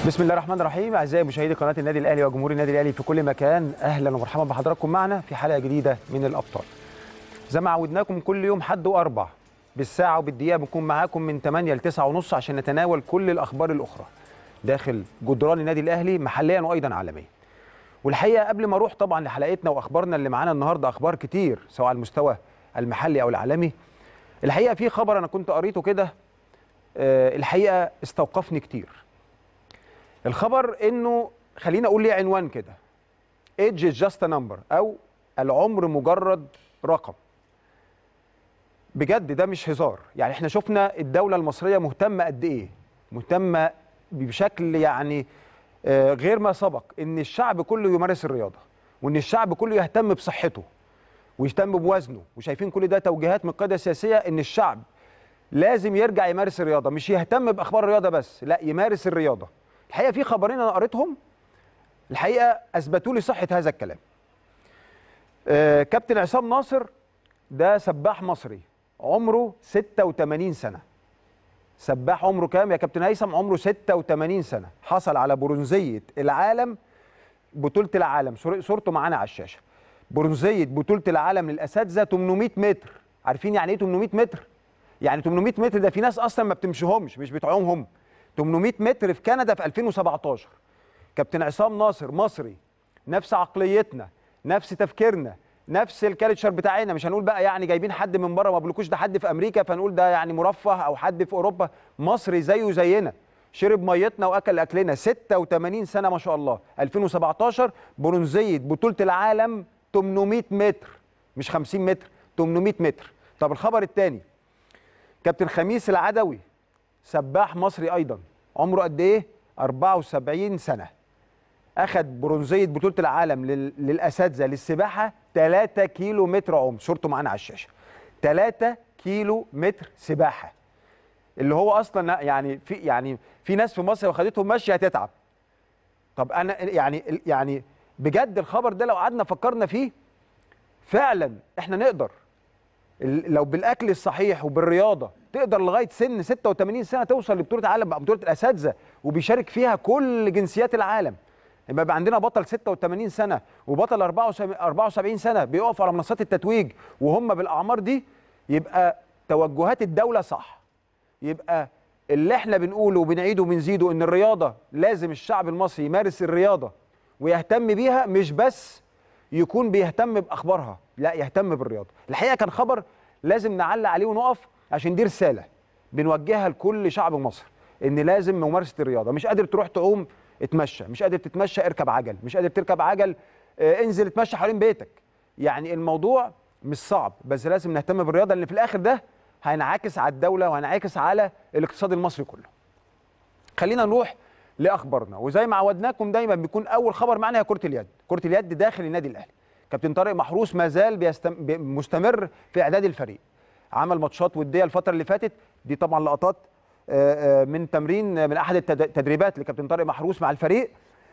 بسم الله الرحمن الرحيم اعزائي مشاهدي قناه النادي الاهلي وجمهور النادي الاهلي في كل مكان اهلا ومرحبا بحضراتكم معنا في حلقه جديده من الابطال زي ما عودناكم كل يوم حد واربع بالساعه وبالدقيقه بنكون معاكم من 8 ل 9 ونص عشان نتناول كل الاخبار الاخرى داخل جدران النادي الاهلي محليا وايضا عالميا والحقيقه قبل ما اروح طبعا لحلقتنا واخبارنا اللي معانا النهارده اخبار كتير سواء على المستوى المحلي او العالمي الحقيقه في خبر انا كنت قريته كده آه، الحقيقه استوقفني كتير الخبر انه خلينا اقول ليه عنوان كده age is just a number او العمر مجرد رقم بجد ده مش هزار يعني احنا شفنا الدولة المصرية مهتمة قد ايه مهتمة بشكل يعني آه، غير ما سبق ان الشعب كله يمارس الرياضة وان الشعب كله يهتم بصحته ويهتم بوزنه وشايفين كل ده توجيهات من القيادة السياسية ان الشعب لازم يرجع يمارس الرياضة مش يهتم باخبار الرياضة بس لا يمارس الرياضة الحقيقه في خبرين انا قريتهم الحقيقه اثبتوا لي صحه هذا الكلام. آه كابتن عصام ناصر ده سباح مصري عمره 86 سنه. سباح عمره كام يا كابتن هيثم؟ عمره 86 سنه، حصل على برونزيه العالم بطوله العالم صور- صورته معانا على الشاشه. برونزيه بطوله العالم للاساتذه 800 متر، عارفين يعني ايه 800 متر؟ يعني 800 متر ده في ناس اصلا ما بتمشيهمش مش بتوعهم هم 800 متر في كندا في 2017 كابتن عصام ناصر مصري نفس عقليتنا نفس تفكيرنا نفس الكالتشر بتاعنا مش هنقول بقى يعني جايبين حد من بره ما بقولكوش ده حد في امريكا فنقول ده يعني مرفه او حد في اوروبا مصري زيه زينا شرب ميتنا واكل اكلنا 86 سنه ما شاء الله 2017 برونزيه بطوله العالم 800 متر مش 50 متر 800 متر طب الخبر الثاني كابتن خميس العدوي سباح مصري ايضا عمره قد ايه 74 سنه اخذ برونزيه بطوله العالم لل- للاساتذه للسباحه 3 كيلو متر عمق صورته معانا على الشاشه 3 كيلو متر سباحه اللي هو اصلا يعني في يعني في ناس في مصر لو خدتهم مشي هتتعب طب انا يعني يعني بجد الخبر ده لو قعدنا فكرنا فيه فعلا احنا نقدر ال- لو بالاكل الصحيح وبالرياضه تقدر لغايه سن 86 سنه توصل لبطوله عالم بقى بطوله الاساتذه وبيشارك فيها كل جنسيات العالم يبقى يبقى عندنا بطل 86 سنه وبطل 74 74 سنه بيقف على منصات التتويج وهم بالاعمار دي يبقى توجهات الدوله صح يبقى اللي احنا بنقوله وبنعيده وبنزيده ان الرياضه لازم الشعب المصري يمارس الرياضه ويهتم بيها مش بس يكون بيهتم باخبارها لا يهتم بالرياضه الحقيقه كان خبر لازم نعلق عليه ونقف عشان دي رساله بنوجهها لكل شعب مصر ان لازم ممارسه الرياضه مش قادر تروح تعوم اتمشى مش قادر تتمشى اركب عجل مش قادر تركب عجل آه، انزل اتمشى حوالين بيتك يعني الموضوع مش صعب بس لازم نهتم بالرياضه لان في الاخر ده هينعكس على الدوله وهينعكس على الاقتصاد المصري كله خلينا نروح لاخبارنا وزي ما عودناكم دايما بيكون اول خبر معنا هي كره اليد كره اليد داخل النادي الاهلي كابتن طارق محروس ما زال بيستم... بي- مستمر في اعداد الفريق عمل ماتشات وديه الفتره اللي فاتت دي طبعا لقطات آه، آه، من تمرين آه، من احد التد- التدريبات لكابتن طارق محروس مع الفريق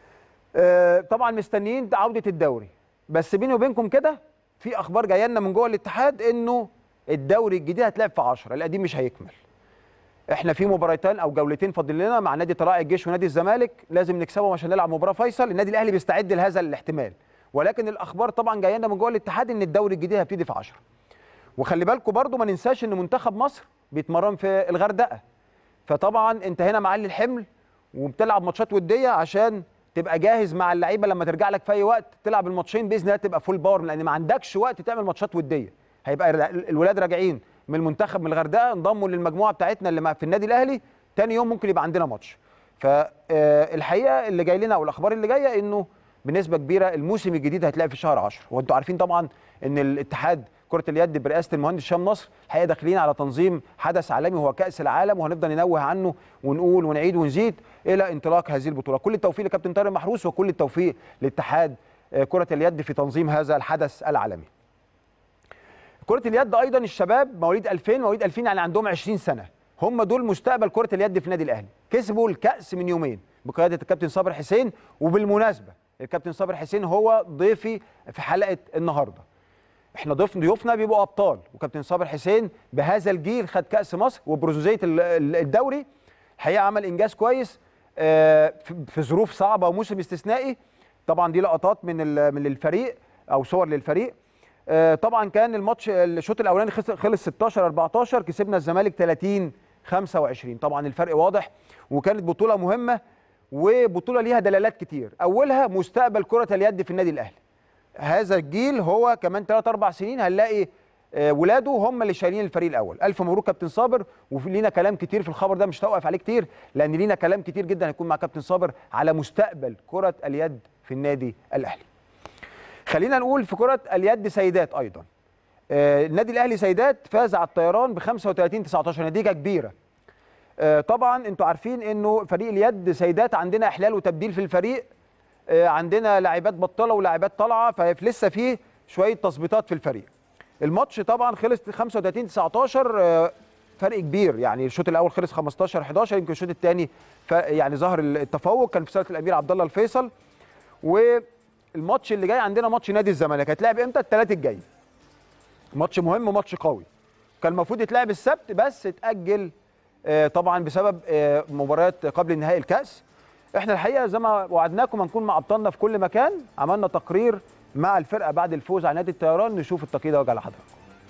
آه، طبعا مستنيين عوده الدوري بس بيني وبينكم كده في اخبار جايه لنا من جوه الاتحاد انه الدوري الجديد هتلعب في 10 القديم مش هيكمل احنا في مباراتين او جولتين فاضل لنا مع نادي طلائع الجيش ونادي الزمالك لازم نكسبهم عشان نلعب مباراه فيصل النادي الاهلي بيستعد لهذا الاحتمال ولكن الاخبار طبعا جايه لنا من جوه الاتحاد ان الدوري الجديد هيبتدي في 10 وخلي بالكم برضو ما ننساش ان منتخب مصر بيتمرن في الغردقه فطبعا انت هنا معلي الحمل وبتلعب ماتشات وديه عشان تبقى جاهز مع اللعيبه لما ترجع لك في اي وقت تلعب الماتشين باذن الله تبقى فول باور لان ما عندكش وقت تعمل ماتشات وديه هيبقى ال- الولاد راجعين من المنتخب من الغردقه انضموا للمجموعه بتاعتنا اللي مع- في النادي الاهلي تاني يوم ممكن يبقى عندنا ماتش فالحقيقه اللي جاي لنا او الاخبار اللي جايه انه بنسبه كبيره الموسم الجديد هتلاقي في شهر 10 وانتم عارفين طبعا ان الاتحاد كره اليد برئاسه المهندس هشام نصر الحقيقه داخلين على تنظيم حدث عالمي وهو كاس العالم وهنفضل ننوه عنه ونقول ونعيد ونزيد الى انطلاق هذه البطوله كل التوفيق لكابتن طارق محروس وكل التوفيق لاتحاد آه، كره اليد في تنظيم هذا الحدث العالمي كرة اليد أيضا الشباب مواليد 2000 مواليد 2000 يعني عندهم 20 سنة هم دول مستقبل كرة اليد في النادي الأهلي كسبوا الكأس من يومين بقيادة الكابتن صابر حسين وبالمناسبة الكابتن صابر حسين هو ضيفي في حلقة النهاردة احنا ضيف ضيوفنا بيبقوا ابطال وكابتن صابر حسين بهذا الجيل خد كاس مصر وبرونزيه ال- ال- الدوري الحقيقه عمل انجاز كويس آه، في- في ظروف صعبه وموسم استثنائي طبعا دي لقطات من ال- من الفريق او صور للفريق آه، طبعا كان الماتش الشوط الاولاني خلص- خلص 16 14 كسبنا الزمالك 30 25 طبعا الفرق واضح وكانت بطوله مهمه وبطوله ليها دلالات كتير اولها مستقبل كره اليد في النادي الاهلي هذا الجيل هو كمان 3 4 سنين هنلاقي آه، ولاده هم اللي شايلين الفريق الاول الف مبروك كابتن صابر وفي لينا كلام كتير في الخبر ده مش هوقف عليه كتير لان لينا كلام كتير جدا هيكون مع كابتن صابر على مستقبل كره اليد في النادي الاهلي خلينا نقول في كره اليد سيدات ايضا آه، النادي الاهلي سيدات فاز على الطيران ب 35 19 نتيجه كبيره آه، طبعا انتوا عارفين انه فريق اليد سيدات عندنا احلال وتبديل في الفريق آه، عندنا لاعبات بطاله ولاعبات طالعه فلسه في شويه تظبيطات في الفريق الماتش طبعا خلص 35 19 آه، فرق كبير يعني الشوط الاول خلص 15 11 يمكن الشوط الثاني يعني ظهر التفوق كان في صاله الامير عبد الله الفيصل والماتش اللي جاي عندنا ماتش نادي الزمالك هيتلعب امتى الثلاث الجاي ماتش مهم وماتش قوي كان المفروض يتلعب السبت بس اتاجل آه، طبعا بسبب آه، مباريات قبل نهائي الكاس احنا الحقيقه زي ما وعدناكم هنكون مع ابطالنا في كل مكان عملنا تقرير مع الفرقه بعد الفوز على نادي الطيران نشوف التقرير ده وجه لحضراتكم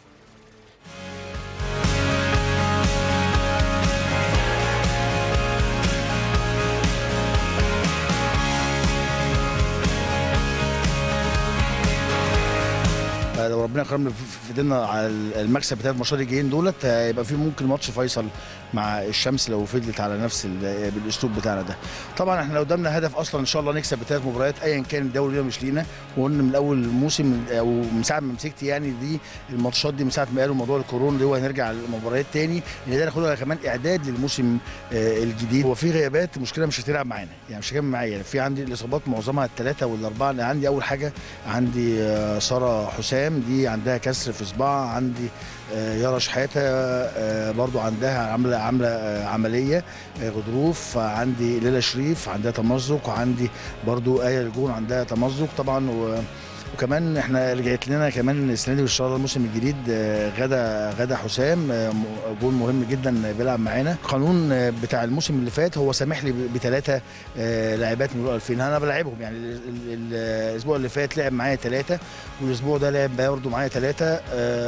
لو ربنا كرمنا في في ايدينا على المكسب بتاع الماتشات الجايين دولت هيبقى في ممكن ماتش فيصل مع الشمس لو فضلت على نفس ال- بالاسلوب بتاعنا ده طبعا احنا قدامنا هدف اصلا ان شاء الله نكسب بثلاث مباريات ايا كان الدوري ده مش لينا وقلنا من اول الموسم او من ساعه ما مسكت يعني دي الماتشات دي من ساعه ما قالوا موضوع الكورونا اللي هو هنرجع المباريات تاني ان ده ناخدها كمان اعداد للموسم آه، الجديد هو في غيابات مشكله مش هتلعب معانا يعني مش هتكمل معايا في عندي الاصابات معظمها الثلاثه والاربعه أنا عندي اول حاجه عندي آه، ساره حسام دي عندها كسر في صباعها عندي آه، يارا شحاته آه، برضو عندها عامله عامله آه، عمليه آه، غضروف عندي ليلى شريف عندها تمزق وعندي برضو ايه الجون عندها تمزق طبعا و وكمان احنا رجعت لنا كمان السنه دي ان شاء الله الموسم الجديد آه، غدا غدا حسام آه، م- جون مهم جدا بيلعب معانا القانون آه، بتاع الموسم اللي فات هو سامح لي بثلاثه لاعبات من 2000 انا بلعبهم يعني ال- ال- ال- الاسبوع اللي فات لعب معايا ثلاثه والاسبوع ده لعب برضه معايا ثلاثه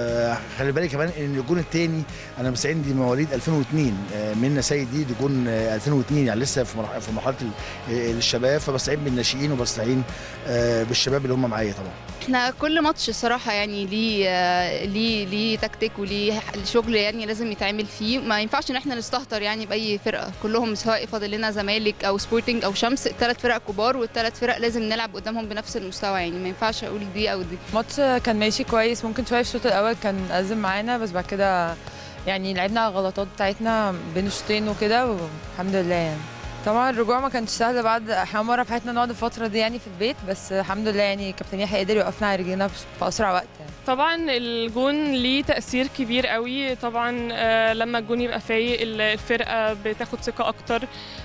خلي بالك كمان ان الجون الثاني انا مستعين دي مواليد 2002 آه، منى سيد دي, دي جون آه، 2002 يعني لسه في مرح- في مرحله ال- آه، الشباب فبستعين بالناشئين وبستعين آه، بالشباب اللي هم معايا طبعا احنا كل ماتش الصراحة يعني ليه آه، ليه ليه تكتيك وليه شغل يعني لازم يتعمل فيه ما ينفعش ان احنا نستهتر يعني بأي فرقة كلهم سواء فاضل لنا زمالك او سبورتنج او شمس الثلاث فرق كبار والثلاث فرق لازم نلعب قدامهم بنفس المستوى يعني ما ينفعش اقول دي او دي الماتش كان ماشي كويس ممكن شويه في الشوط الاول كان أزم معانا بس بعد كده يعني لعبنا على الغلطات بتاعتنا بين الشوطين وكده والحمد لله يعني طبعا الرجوع ما كانش سهل بعد احنا مره في حياتنا نقعد الفتره دي يعني في البيت بس الحمد لله يعني كابتن يحيى قدر يوقفنا على رجلينا في في اسرع وقت يعني طبعا الجون ليه تأثير كبير قوي طبعا آه، لما الجون يبقى فايق ال- الفرقة بتاخد ثقة أكتر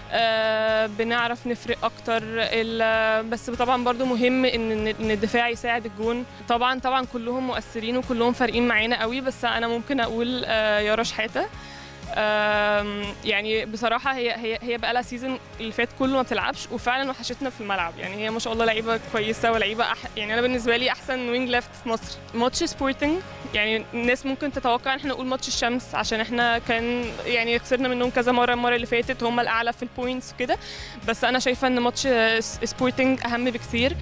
آه، بنعرف نفرق أكتر ال- بس طبعا برضو مهم إن إن الدفاع يساعد الجون طبعا طبعا كلهم مؤثرين وكلهم فارقين معانا قوي بس أنا ممكن أقول آه، يارا شحاتة آم، يعني بصراحة هي هي هي بقى لها سيزون اللي فات كله ما بتلعبش وفعلا وحشتنا في الملعب يعني هي ما شاء الله لعيبة كويسة ولعيبة أح... يعني أنا بالنسبة لي أحسن وينج ليفت في مصر ماتش سبورتنج يعني الناس ممكن تتوقع ان احنا نقول ماتش الشمس عشان احنا كان يعني خسرنا منهم كذا مرة المرة اللي فاتت هم الأعلى في البوينتس وكده بس أنا شايفة ان ماتش سبورتنج أهم بكثير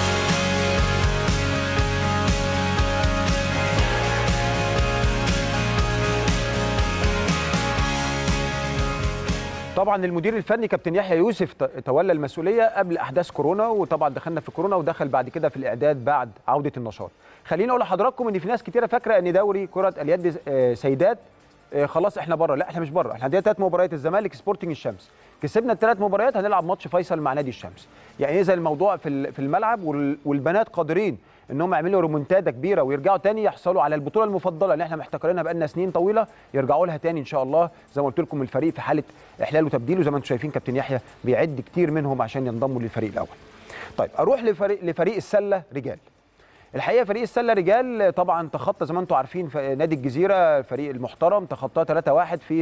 طبعا المدير الفني كابتن يحيى يوسف ت- تولى المسؤوليه قبل احداث كورونا وطبعا دخلنا في كورونا ودخل بعد كده في الاعداد بعد عوده النشاط خليني اقول لحضراتكم ان في ناس كتيره فاكره ان دوري كره اليد آه، سيدات آه، خلاص احنا بره لا احنا مش بره احنا عندنا ثلاث مباريات الزمالك سبورتنج الشمس كسبنا الثلاث مباريات هنلعب ماتش فيصل مع نادي الشمس يعني اذا الموضوع في ال- في الملعب وال- والبنات قادرين انهم يعملوا ريمونتادا كبيره ويرجعوا تاني يحصلوا على البطوله المفضله اللي احنا محتكرينها بقالنا سنين طويله يرجعوا لها تاني ان شاء الله زي ما قلت لكم الفريق في حاله احلال وتبديل وزي ما انتم شايفين كابتن يحيى بيعد كتير منهم عشان ينضموا للفريق الاول طيب اروح لفريق لفريق السله رجال الحقيقه فريق السله رجال طبعا تخطى زي ما انتم عارفين في نادي الجزيره الفريق المحترم تخطاه 3-1 في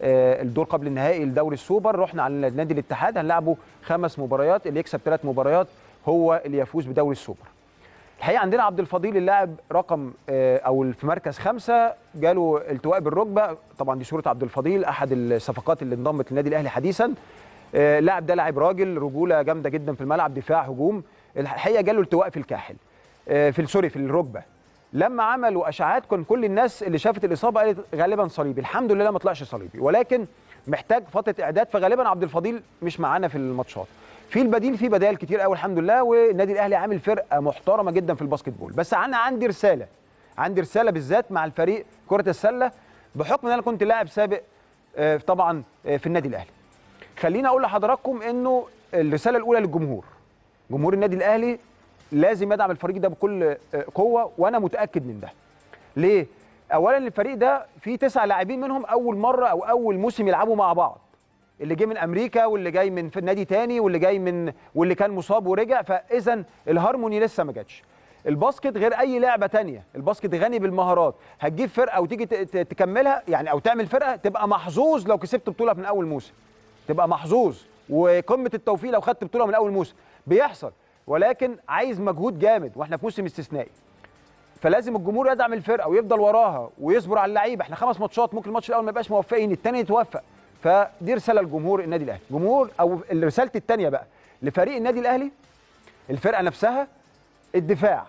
آه، الدور قبل النهائي لدوري السوبر رحنا على نادي الاتحاد هنلعبه خمس مباريات اللي يكسب ثلاث مباريات هو اللي يفوز بدوري السوبر الحقيقه عندنا عبد الفضيل اللاعب رقم آه، او في مركز خمسه جاله التواء بالركبه طبعا دي صوره عبد الفضيل احد الصفقات اللي انضمت للنادي الاهلي حديثا آه، اللاعب ده لاعب راجل رجوله جامده جدا في الملعب دفاع هجوم الحقيقه جاله التواء في الكاحل آه، في سوري في الركبه لما عملوا اشعاعات كان كل الناس اللي شافت الاصابه قالت غالبا صليبي الحمد لله ما طلعش صليبي ولكن محتاج فتره اعداد فغالبا عبد الفضيل مش معانا في الماتشات في البديل في بدائل كتير قوي الحمد لله والنادي الاهلي عامل فرقه محترمه جدا في الباسكت بول بس انا عندي رساله عندي رساله بالذات مع الفريق كره السله بحكم ان انا كنت لاعب سابق آه، طبعا آه، في النادي الاهلي خليني اقول لحضراتكم انه الرساله الاولى للجمهور جمهور النادي الاهلي لازم يدعم الفريق ده بكل آه، قوه وانا متاكد من ده ليه اولا الفريق ده فيه تسع لاعبين منهم اول مره او اول موسم يلعبوا مع بعض اللي جه من امريكا واللي جاي من في نادي تاني واللي جاي من واللي كان مصاب ورجع فاذا الهارموني لسه ما جاتش الباسكت غير اي لعبه تانية الباسكت غني بالمهارات هتجيب فرقه وتيجي ت- ت- تكملها يعني او تعمل فرقه تبقى محظوظ لو كسبت بطوله من اول موسم تبقى محظوظ وقمه التوفيق لو خدت بطوله من اول موسم بيحصل ولكن عايز مجهود جامد واحنا في موسم استثنائي فلازم الجمهور يدعم الفرقه ويفضل وراها ويصبر على اللعيبه احنا خمس ماتشات ممكن الماتش الاول ما يبقاش موفقين الثاني يتوفق فدي رساله لجمهور النادي الاهلي جمهور او الرساله الثانيه بقى لفريق النادي الاهلي الفرقه نفسها الدفاع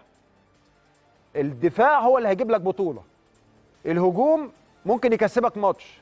الدفاع هو اللي هيجيب لك بطوله الهجوم ممكن يكسبك ماتش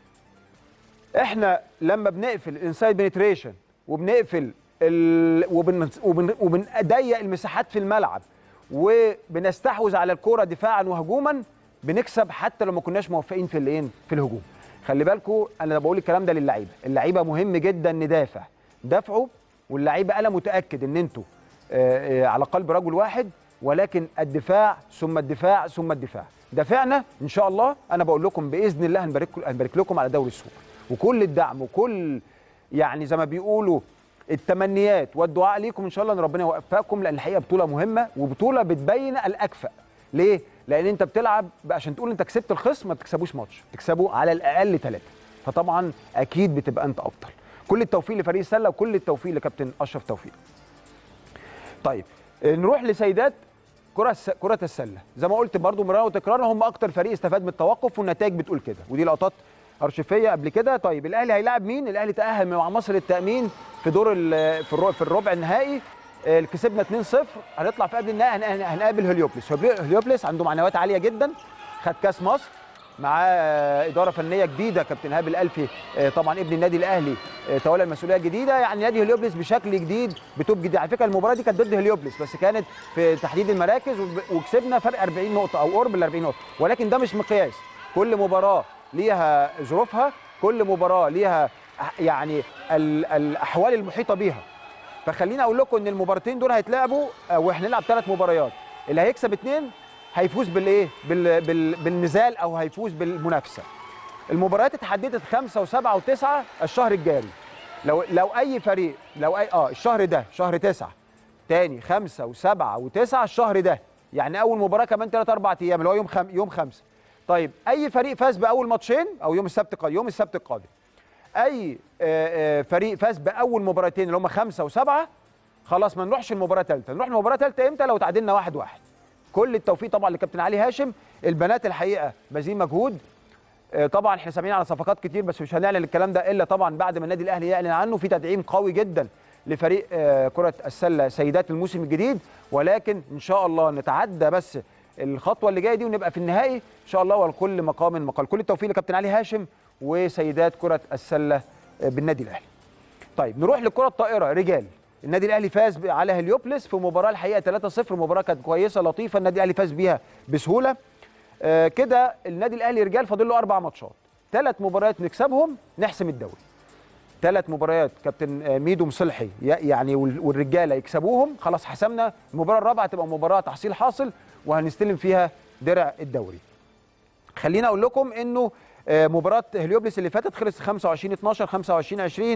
احنا لما بنقفل الانسايد بنتريشن وبنقفل ال... وبن... وبن... وبنضيق المساحات في الملعب وبنستحوذ على الكرة دفاعا وهجوما بنكسب حتى لو ما كناش موفقين في الايه في الهجوم خلي بالكم انا بقول الكلام ده للعيبه اللعيبه مهم جدا ندافع دافعوا واللعيبه انا متاكد ان انتوا آه، آه، على قلب رجل واحد ولكن الدفاع ثم الدفاع ثم الدفاع دافعنا ان شاء الله انا بقول لكم باذن الله هنبارك هنبارك لكم على دوري السوبر وكل الدعم وكل يعني زي ما بيقولوا التمنيات والدعاء ليكم ان شاء الله ان ربنا يوفقكم لان الحقيقه بطوله مهمه وبطوله بتبين الاكفأ ليه؟ لان انت بتلعب عشان تقول انت كسبت الخصم ما بتكسبوش ماتش تكسبوا على الاقل ثلاثه فطبعا اكيد بتبقى انت افضل كل التوفيق لفريق السله وكل التوفيق لكابتن اشرف توفيق طيب آه، نروح لسيدات كرة الس... كرة السلة زي ما قلت برضو مرارا وتكرارا هم أكتر فريق استفاد من التوقف والنتائج بتقول كده ودي لقطات أرشيفية قبل كده طيب الأهلي هيلاعب مين؟ الأهلي تأهل مع مصر التأمين في دور ال... في, الرو... في الربع النهائي آه، كسبنا 2-0 هنطلع في قبل النهائي هن... هنقابل هليوبلس هليوبلس عنده معنويات عالية جدا خد كاس مصر معاه آه، اداره فنيه جديده كابتن ايهاب الالفي آه، طبعا ابن النادي الاهلي آه، تولى المسؤوليه الجديده يعني نادي هليوبلس بشكل جديد بتوب جديد على فكره المباراه دي كانت ضد هليوبلس بس كانت في تحديد المراكز وب- وكسبنا فرق 40 نقطه او قرب ال 40 نقطه ولكن ده مش مقياس كل مباراه ليها ظروفها كل مباراه ليها أح- يعني ال- الاحوال المحيطه بيها فخليني اقول لكم ان المباراتين دول هيتلعبوا آه، واحنا نلعب ثلاث مباريات اللي هيكسب اثنين هيفوز بالايه بال بال بالنزال او هيفوز بالمنافسه المباريات اتحددت خمسة وسبعة وتسعة الشهر الجاري لو لو اي فريق لو اي اه الشهر ده شهر تسعة تاني خمسة وسبعة وتسعة الشهر ده يعني اول مباراه كمان ثلاث اربع ايام اللي هو يوم خم... يوم خمسة طيب اي فريق فاز باول ماتشين او يوم السبت القادم يوم السبت القادم اي آه، آه، فريق فاز باول مباراتين اللي هم خمسة وسبعة خلاص ما نروحش المباراه الثالثه نروح المباراه الثالثه امتى لو تعادلنا واحد واحد كل التوفيق طبعا لكابتن علي هاشم البنات الحقيقه باذلين مجهود آه، طبعا احنا سامعين على صفقات كتير بس مش هنعلن الكلام ده الا طبعا بعد ما النادي الاهلي يعلن عنه في تدعيم قوي جدا لفريق آه، كره السله سيدات الموسم الجديد ولكن ان شاء الله نتعدى بس الخطوه اللي جايه دي ونبقى في النهائي ان شاء الله ولكل مقام مقال كل التوفيق لكابتن علي هاشم وسيدات كره السله آه، بالنادي الاهلي طيب نروح للكره الطائره رجال النادي الاهلي فاز ب- على هليوبلس في مباراه الحقيقه 3-0 مباراه كانت كويسه لطيفه النادي الاهلي فاز بيها بسهوله آه كده النادي الاهلي رجال فاضل له اربع ماتشات ثلاث مباريات نكسبهم نحسم الدوري ثلاث مباريات كابتن آه، ميدو مصلحي ي- يعني وال- والرجاله يكسبوهم خلاص حسمنا المباراه الرابعه تبقى مباراه تحصيل حاصل وهنستلم فيها درع الدوري خليني اقول لكم انه آه، مباراه هليوبلس اللي فاتت خلص 25 12 25 20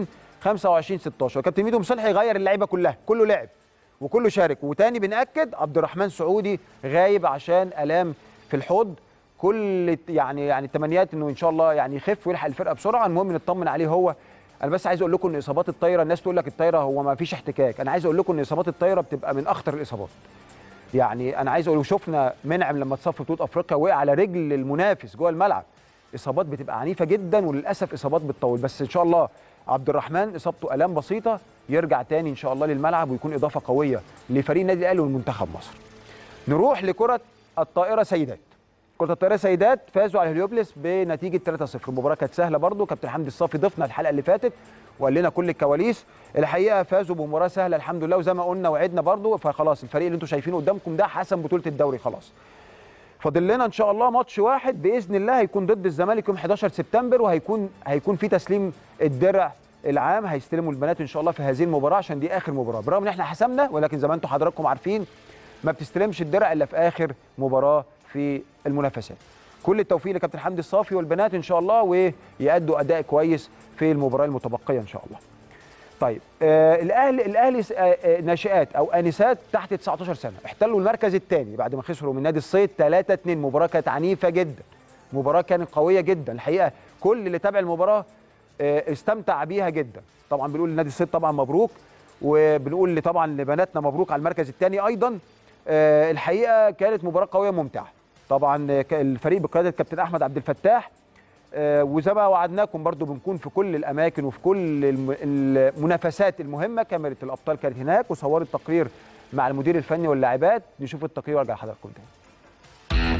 25 16 وكابتن ميدو مصلحي غير اللعيبه كلها كله لعب وكله شارك وتاني بنأكد عبد الرحمن سعودي غايب عشان الام في الحوض كل الت- يعني يعني التمنيات انه ان شاء الله يعني يخف ويلحق الفرقه بسرعه المهم نطمن عليه هو انا بس عايز اقول لكم ان اصابات الطايره الناس تقول لك الطايره هو ما فيش احتكاك انا عايز اقول لكم ان اصابات الطايره بتبقى من اخطر الاصابات يعني انا عايز اقول شفنا منعم لما اتصاب في بطوله افريقيا وقع على رجل المنافس جوه الملعب اصابات بتبقى عنيفه جدا وللاسف اصابات بتطول بس ان شاء الله عبد الرحمن اصابته الام بسيطه يرجع تاني ان شاء الله للملعب ويكون اضافه قويه لفريق النادي الاهلي والمنتخب مصر نروح لكره الطائره سيدات كره الطائره سيدات فازوا على هليوبلس بنتيجه 3-0 المباراه كانت سهله برضو كابتن حمدي الصافي ضفنا الحلقه اللي فاتت وقال لنا كل الكواليس الحقيقه فازوا بمباراه سهله الحمد لله وزي ما قلنا وعدنا برضو فخلاص الفريق اللي انتم شايفينه قدامكم ده حسم بطوله الدوري خلاص فاضل لنا ان شاء الله ماتش واحد باذن الله هيكون ضد الزمالك يوم 11 سبتمبر وهيكون هيكون في تسليم الدرع العام هيستلموا البنات ان شاء الله في هذه المباراه عشان دي اخر مباراه برغم ان احنا حسمنا ولكن زي ما انتم حضراتكم عارفين ما بتستلمش الدرع الا في اخر مباراه في المنافسات كل التوفيق لكابتن حمدي الصافي والبنات ان شاء الله ويأدوا اداء كويس في المباراه المتبقيه ان شاء الله طيب آه الاهلي الاهلي س- آه آه ناشئات او انسات تحت 19 سنه احتلوا المركز الثاني بعد ما خسروا من نادي الصيد 3 2 مباراه كانت عنيفه جدا مباراه كانت قويه جدا الحقيقه كل اللي تابع المباراه آه استمتع بيها جدا طبعا بنقول لنادي الصيد طبعا مبروك وبنقول لي طبعا لبناتنا مبروك على المركز الثاني ايضا آه الحقيقه كانت مباراه قويه ممتعه طبعا آه، ك- الفريق بقياده كابتن احمد عبد الفتاح آه، وزي ما وعدناكم برضو بنكون في كل الاماكن وفي كل الم- المنافسات المهمه كاميرا الابطال كانت هناك وصورت تقرير مع المدير الفني واللاعبات نشوف التقرير وارجع لحضراتكم تاني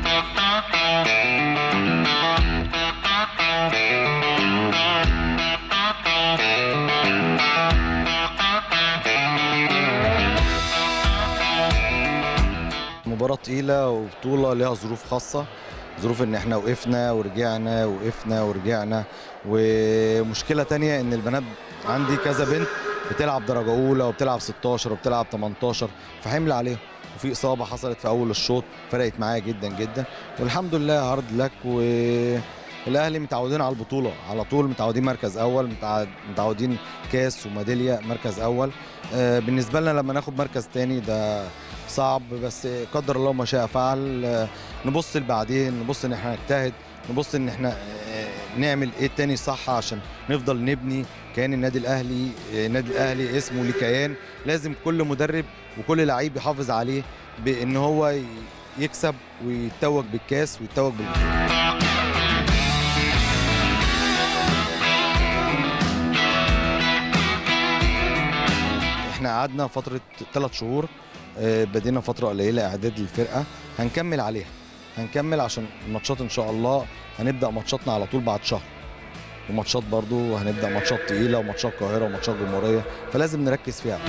مباراة تقيلة وبطولة ليها ظروف خاصة ظروف ان احنا وقفنا ورجعنا وقفنا ورجعنا ومشكلة تانية ان البنات عندي كذا بنت بتلعب درجة أولى وبتلعب 16 وبتلعب 18 فحمل عليهم وفي إصابة حصلت في أول الشوط فرقت معايا جدا جدا والحمد لله عرض لك والأهلي متعودين على البطولة على طول متعودين مركز أول متع- متعودين كاس وميدالية مركز أول آه، بالنسبة لنا لما ناخد مركز تاني ده صعب بس قدر الله ما شاء فعل آه، نبص لبعدين نبص ان احنا نجتهد نبص ان احنا آه، نعمل ايه تاني صح عشان نفضل نبني كيان النادي الاهلي آه، النادي الاهلي اسمه ليه كيان لازم كل مدرب وكل لعيب يحافظ عليه بان هو ي- يكسب ويتوج بالكاس ويتوج بال احنا قعدنا فتره ثلاث شهور آه، بدينا فتره قليله اعداد للفرقه هنكمل عليها هنكمل عشان الماتشات ان شاء الله هنبدا ماتشاتنا على طول بعد شهر وماتشات برضو هنبدا ماتشات تقيله وماتشات القاهره وماتشات جمهوريه فلازم نركز فيها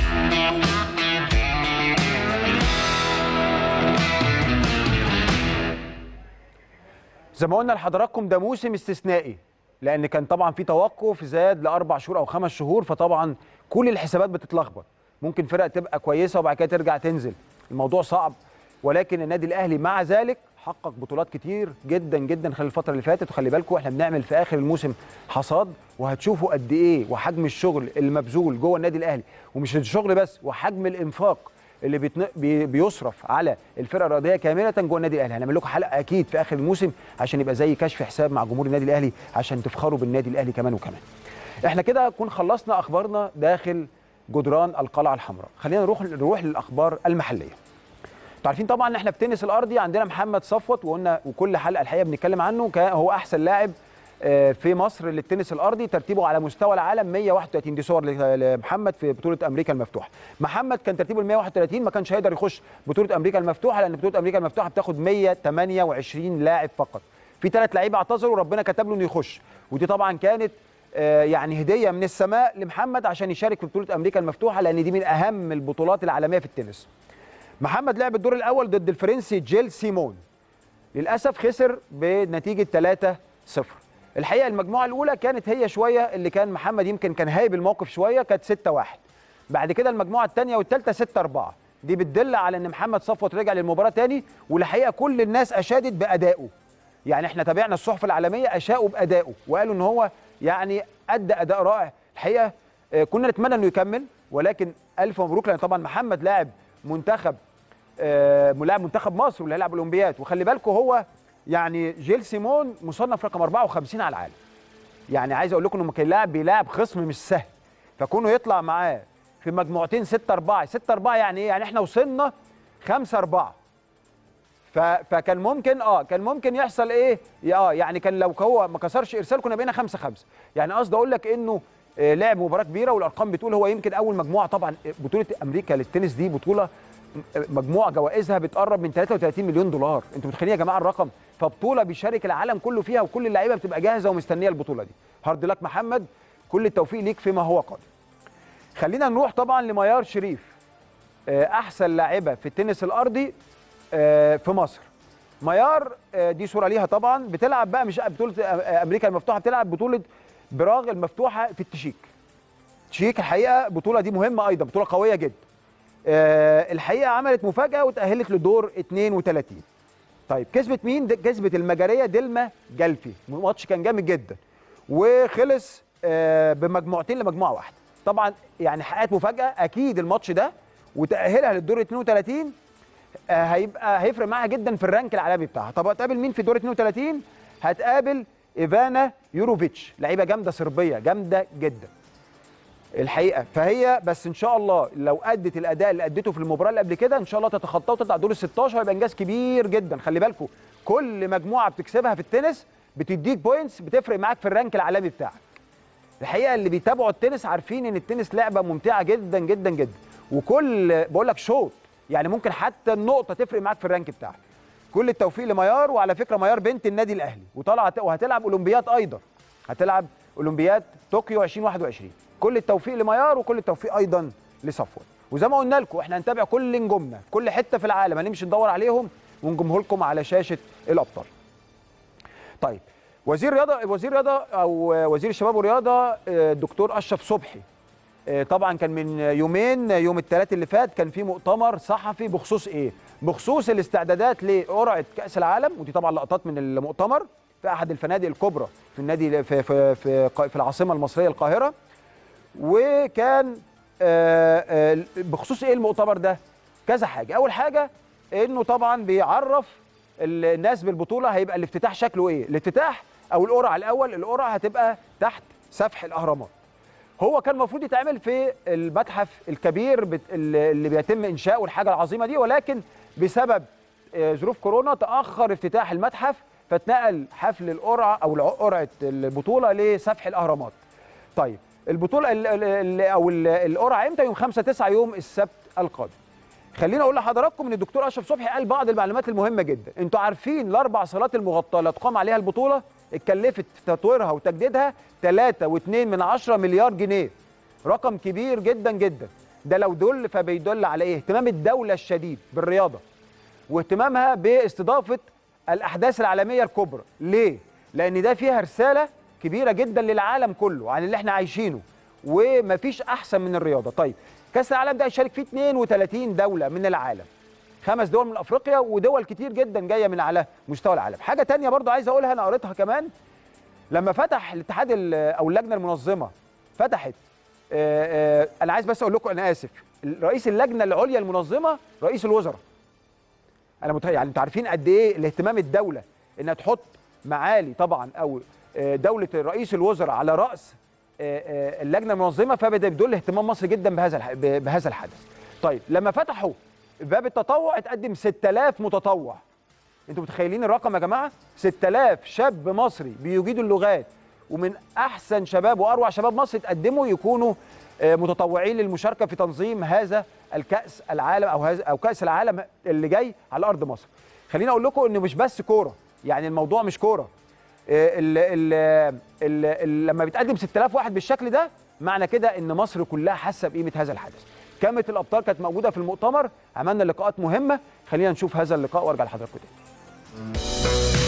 زي ما قلنا لحضراتكم ده موسم استثنائي لان كان طبعا في توقف زاد لاربع شهور او خمس شهور فطبعا كل الحسابات بتتلخبط ممكن فرق تبقى كويسه وبعد كده ترجع تنزل الموضوع صعب ولكن النادي الاهلي مع ذلك حقق بطولات كتير جدا جدا خلال الفتره اللي فاتت وخلي بالكم احنا بنعمل في اخر الموسم حصاد وهتشوفوا قد ايه وحجم الشغل المبذول جوه النادي الاهلي ومش الشغل بس وحجم الانفاق اللي بيتن... بي... بيصرف على الفرقه الرياضيه كامله جوه النادي الاهلي هنعمل لكم حلقه اكيد في اخر الموسم عشان يبقى زي كشف حساب مع جمهور النادي الاهلي عشان تفخروا بالنادي الاهلي كمان وكمان احنا كده نكون خلصنا اخبارنا داخل جدران القلعه الحمراء خلينا نروح نروح للاخبار المحليه انتوا عارفين طبعا ان احنا في تنس الارضي عندنا محمد صفوت وقلنا وكل حلقه الحقيقه بنتكلم عنه كا- هو احسن لاعب آه، في مصر للتنس الارضي ترتيبه على مستوى العالم 131 دي صور ل- لمحمد في بطوله امريكا المفتوحه محمد كان ترتيبه ال 131 ما كانش هيقدر يخش بطوله امريكا المفتوحه لان بطوله امريكا المفتوحه بتاخد 128 لاعب فقط في ثلاث لعيبه اعتذروا ربنا كتب له انه يخش ودي طبعا كانت آه، يعني هديه من السماء لمحمد عشان يشارك في بطوله امريكا المفتوحه لان دي من اهم البطولات العالميه في التنس محمد لعب الدور الاول ضد الفرنسي جيل سيمون للاسف خسر بنتيجه 3-0 الحقيقه المجموعه الاولى كانت هي شويه اللي كان محمد يمكن كان هايب الموقف شويه كانت 6-1 بعد كده المجموعه الثانيه والثالثه 6-4 دي بتدل على ان محمد صفوت رجع للمباراه تاني والحقيقه كل الناس اشادت بادائه يعني احنا تابعنا الصحف العالميه اشادوا بادائه وقالوا ان هو يعني ادى اداء رائع الحقيقه آه، كنا نتمنى انه يكمل ولكن الف مبروك لان طبعا محمد لاعب منتخب آه، لاعب منتخب مصر واللي هيلعب الاولمبياد وخلي بالكم هو يعني جيل سيمون مصنف رقم 54 على العالم يعني عايز اقول لكم انه كان لاعب بيلاعب خصم مش سهل فكونه يطلع معاه في مجموعتين 6 4 6 4 يعني ايه يعني احنا وصلنا 5 4 ف... فكان ممكن اه كان ممكن يحصل ايه اه يعني كان لو هو ما كسرش ارسال كنا بقينا 5 5 يعني قصدي اقول لك انه آه لعب مباراه كبيره والارقام بتقول هو يمكن اول مجموعه طبعا بطوله امريكا للتنس دي بطوله مجموع جوائزها بتقرب من 33 مليون دولار انتوا متخيلين يا جماعه الرقم فبطوله بيشارك العالم كله فيها وكل اللعيبه بتبقى جاهزه ومستنيه البطوله دي هارد لك محمد كل التوفيق ليك فيما هو قادم خلينا نروح طبعا لميار شريف آه، احسن لاعبه في التنس الارضي آه، في مصر ميار آه، دي صوره ليها طبعا بتلعب بقى مش بطوله آه، امريكا المفتوحه بتلعب بطوله براغ المفتوحه في التشيك تشيك الحقيقه البطوله دي مهمه ايضا بطوله قويه جدا آه، الحقيقه عملت مفاجاه وتاهلت لدور 32 طيب كسبت مين د- كسبت المجريه دلما جلفي الماتش كان جامد جدا وخلص آه، بمجموعتين لمجموعه واحده طبعا يعني حققت مفاجاه اكيد الماتش ده وتاهلها للدور 32 آه، هيبقى هيفرق معاها جدا في الرانك العالمي بتاعها طب هتقابل مين في دور 32 هتقابل ايفانا يوروفيتش لعيبه جامده صربيه جامده جدا الحقيقه فهي بس ان شاء الله لو ادت الاداء اللي ادته في المباراه اللي قبل كده ان شاء الله تتخطى وتطلع دور ال 16 هيبقى انجاز كبير جدا خلي بالكم كل مجموعه بتكسبها في التنس بتديك بوينتس بتفرق معاك في الرانك العالمي بتاعك الحقيقه اللي بيتابعوا التنس عارفين ان التنس لعبه ممتعه جدا جدا جدا وكل بقول لك شوط يعني ممكن حتى النقطه تفرق معاك في الرانك بتاعك كل التوفيق لميار وعلى فكره ميار بنت النادي الاهلي وطلعت وهتلعب اولمبياد ايضا هتلعب اولمبياد طوكيو 2021 كل التوفيق لميار وكل التوفيق ايضا لصفوان وزي ما قلنا لكم احنا هنتابع كل نجومنا في كل حته في العالم هنمشي ندور عليهم ونجمه لكم على شاشه الابطال طيب وزير رياضه وزير رياضه او وزير الشباب والرياضه آه، الدكتور اشرف صبحي آه، طبعا كان من يومين يوم الثلاث اللي فات كان في مؤتمر صحفي بخصوص ايه بخصوص الاستعدادات لقرعه كاس العالم ودي طبعا لقطات من المؤتمر في احد الفنادق الكبرى في النادي في في في, في العاصمه المصريه القاهره وكان آه، آه، بخصوص ايه المؤتمر ده كذا حاجه اول حاجه انه طبعا بيعرف الناس بالبطوله هيبقى الافتتاح شكله ايه الافتتاح او القرعه الاول القرعه هتبقى تحت سفح الاهرامات هو كان المفروض يتعمل في المتحف الكبير بت- اللي اللي بيتم انشاؤه الحاجه العظيمه دي ولكن بسبب آه، ظروف كورونا تاخر افتتاح المتحف فاتنقل حفل القرعه او الع- قرعه البطوله لسفح الاهرامات طيب البطوله ال- ال- ال- او ال- القرعه امتى يوم 5 9 يوم السبت القادم خليني اقول لحضراتكم ان الدكتور اشرف صبحي قال بعض المعلومات المهمه جدا انتوا عارفين الاربع صالات المغطاه اللي تقام عليها البطوله اتكلفت تطويرها وتجديدها 3.2 من 10 مليار جنيه رقم كبير جدا جدا ده لو دل فبيدل على ايه اهتمام الدوله الشديد بالرياضه واهتمامها باستضافه الاحداث العالميه الكبرى ليه لان ده فيها رساله كبيره جدا للعالم كله عن اللي احنا عايشينه ومفيش احسن من الرياضه طيب كاس العالم ده هيشارك فيه 32 دوله من العالم خمس دول من افريقيا ودول كتير جدا جايه من على مستوى العالم حاجه تانية برضو عايز اقولها انا قريتها كمان لما فتح الاتحاد ال- او اللجنه المنظمه فتحت آه، آه، انا عايز بس اقول لكم انا اسف رئيس اللجنه العليا المنظمه رئيس الوزراء انا متهيأ يعني انتوا عارفين قد ايه الاهتمام الدوله انها تحط معالي طبعا او آه، دوله رئيس الوزراء على راس آه، آه، اللجنه المنظمه فبدا يدل اهتمام مصر جدا بهذا الح- ب- بهذا الحدث. طيب لما فتحوا باب التطوع اتقدم 6000 متطوع. انتوا متخيلين الرقم يا جماعه؟ 6000 شاب مصري بيجيدوا اللغات ومن احسن شباب واروع شباب مصر اتقدموا يكونوا آه، متطوعين للمشاركه في تنظيم هذا الكاس العالم او هذا او كاس العالم اللي جاي على ارض مصر. خليني اقول لكم انه مش بس كوره يعني الموضوع مش كوره ال ال ال ال لما بيتقدم 6000 واحد بالشكل ده معنى كده ان مصر كلها حاسه بقيمه هذا الحدث كامة الابطال كانت موجوده في المؤتمر عملنا لقاءات مهمه خلينا نشوف هذا اللقاء وارجع لحضراتكم تاني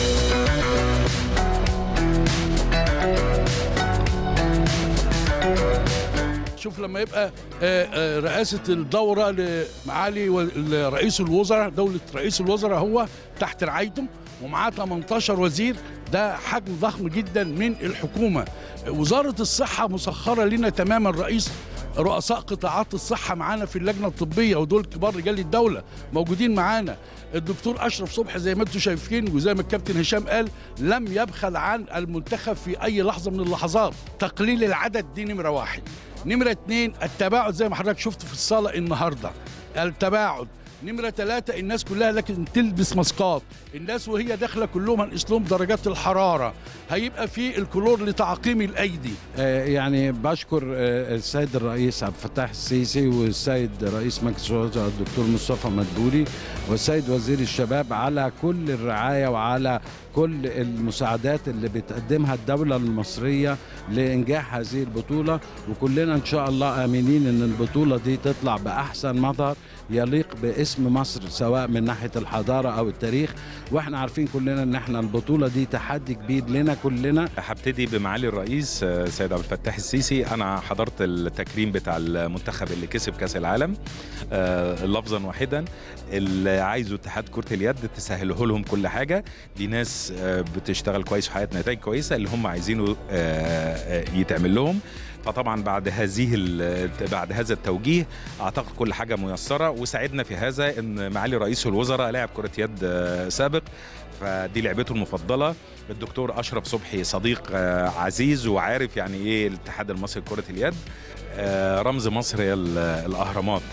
شوف لما يبقى آه، آه، رئاسة الدورة لمعالي و- رئيس الوزراء دولة رئيس الوزراء هو تحت رعايته ومعاه 18 وزير ده حجم ضخم جدا من الحكومة وزارة الصحة مسخرة لنا تماما رئيس رؤساء قطاعات الصحه معانا في اللجنه الطبيه ودول كبار رجال الدوله موجودين معانا الدكتور اشرف صبحي زي ما انتم شايفين وزي ما الكابتن هشام قال لم يبخل عن المنتخب في اي لحظه من اللحظات تقليل العدد دي نمره واحد نمره اتنين التباعد زي ما حضرتك شفت في الصاله النهارده التباعد نمرة ثلاثة الناس كلها لكن تلبس ماسكات الناس وهي داخلة كلهم هنقيس لهم درجات الحرارة هيبقى في الكلور لتعقيم الأيدي آه، يعني بشكر آه، السيد الرئيس عبد الفتاح السيسي والسيد رئيس مجلس الوزراء الدكتور مصطفى مدبولي والسيد وزير الشباب على كل الرعاية وعلى كل المساعدات اللي بتقدمها الدولة المصرية لإنجاح هذه البطولة وكلنا إن شاء الله آمنين إن البطولة دي تطلع بأحسن مظهر يليق باسم مصر سواء من ناحية الحضارة أو التاريخ وإحنا عارفين كلنا إن إحنا البطولة دي تحدي كبير لنا كلنا هبتدي بمعالي الرئيس آه، سيد عبد الفتاح السيسي انا حضرت التكريم بتاع المنتخب اللي كسب كاس العالم آه، لفظا واحدا اللي عايزه اتحاد كره اليد تسهله لهم كل حاجه دي ناس آه، بتشتغل كويس وحققت نتائج كويسه اللي هم عايزينه آه، آه، يتعمل لهم فطبعا بعد هذه ال- بعد هذا التوجيه اعتقد كل حاجه ميسره وساعدنا في هذا ان معالي رئيس الوزراء لاعب كره يد آه، سابق فدي لعبته المفضله الدكتور اشرف صبحي صديق آه، عزيز وعارف يعني ايه الاتحاد المصري لكره اليد آه، رمز مصر هي ال- الاهرامات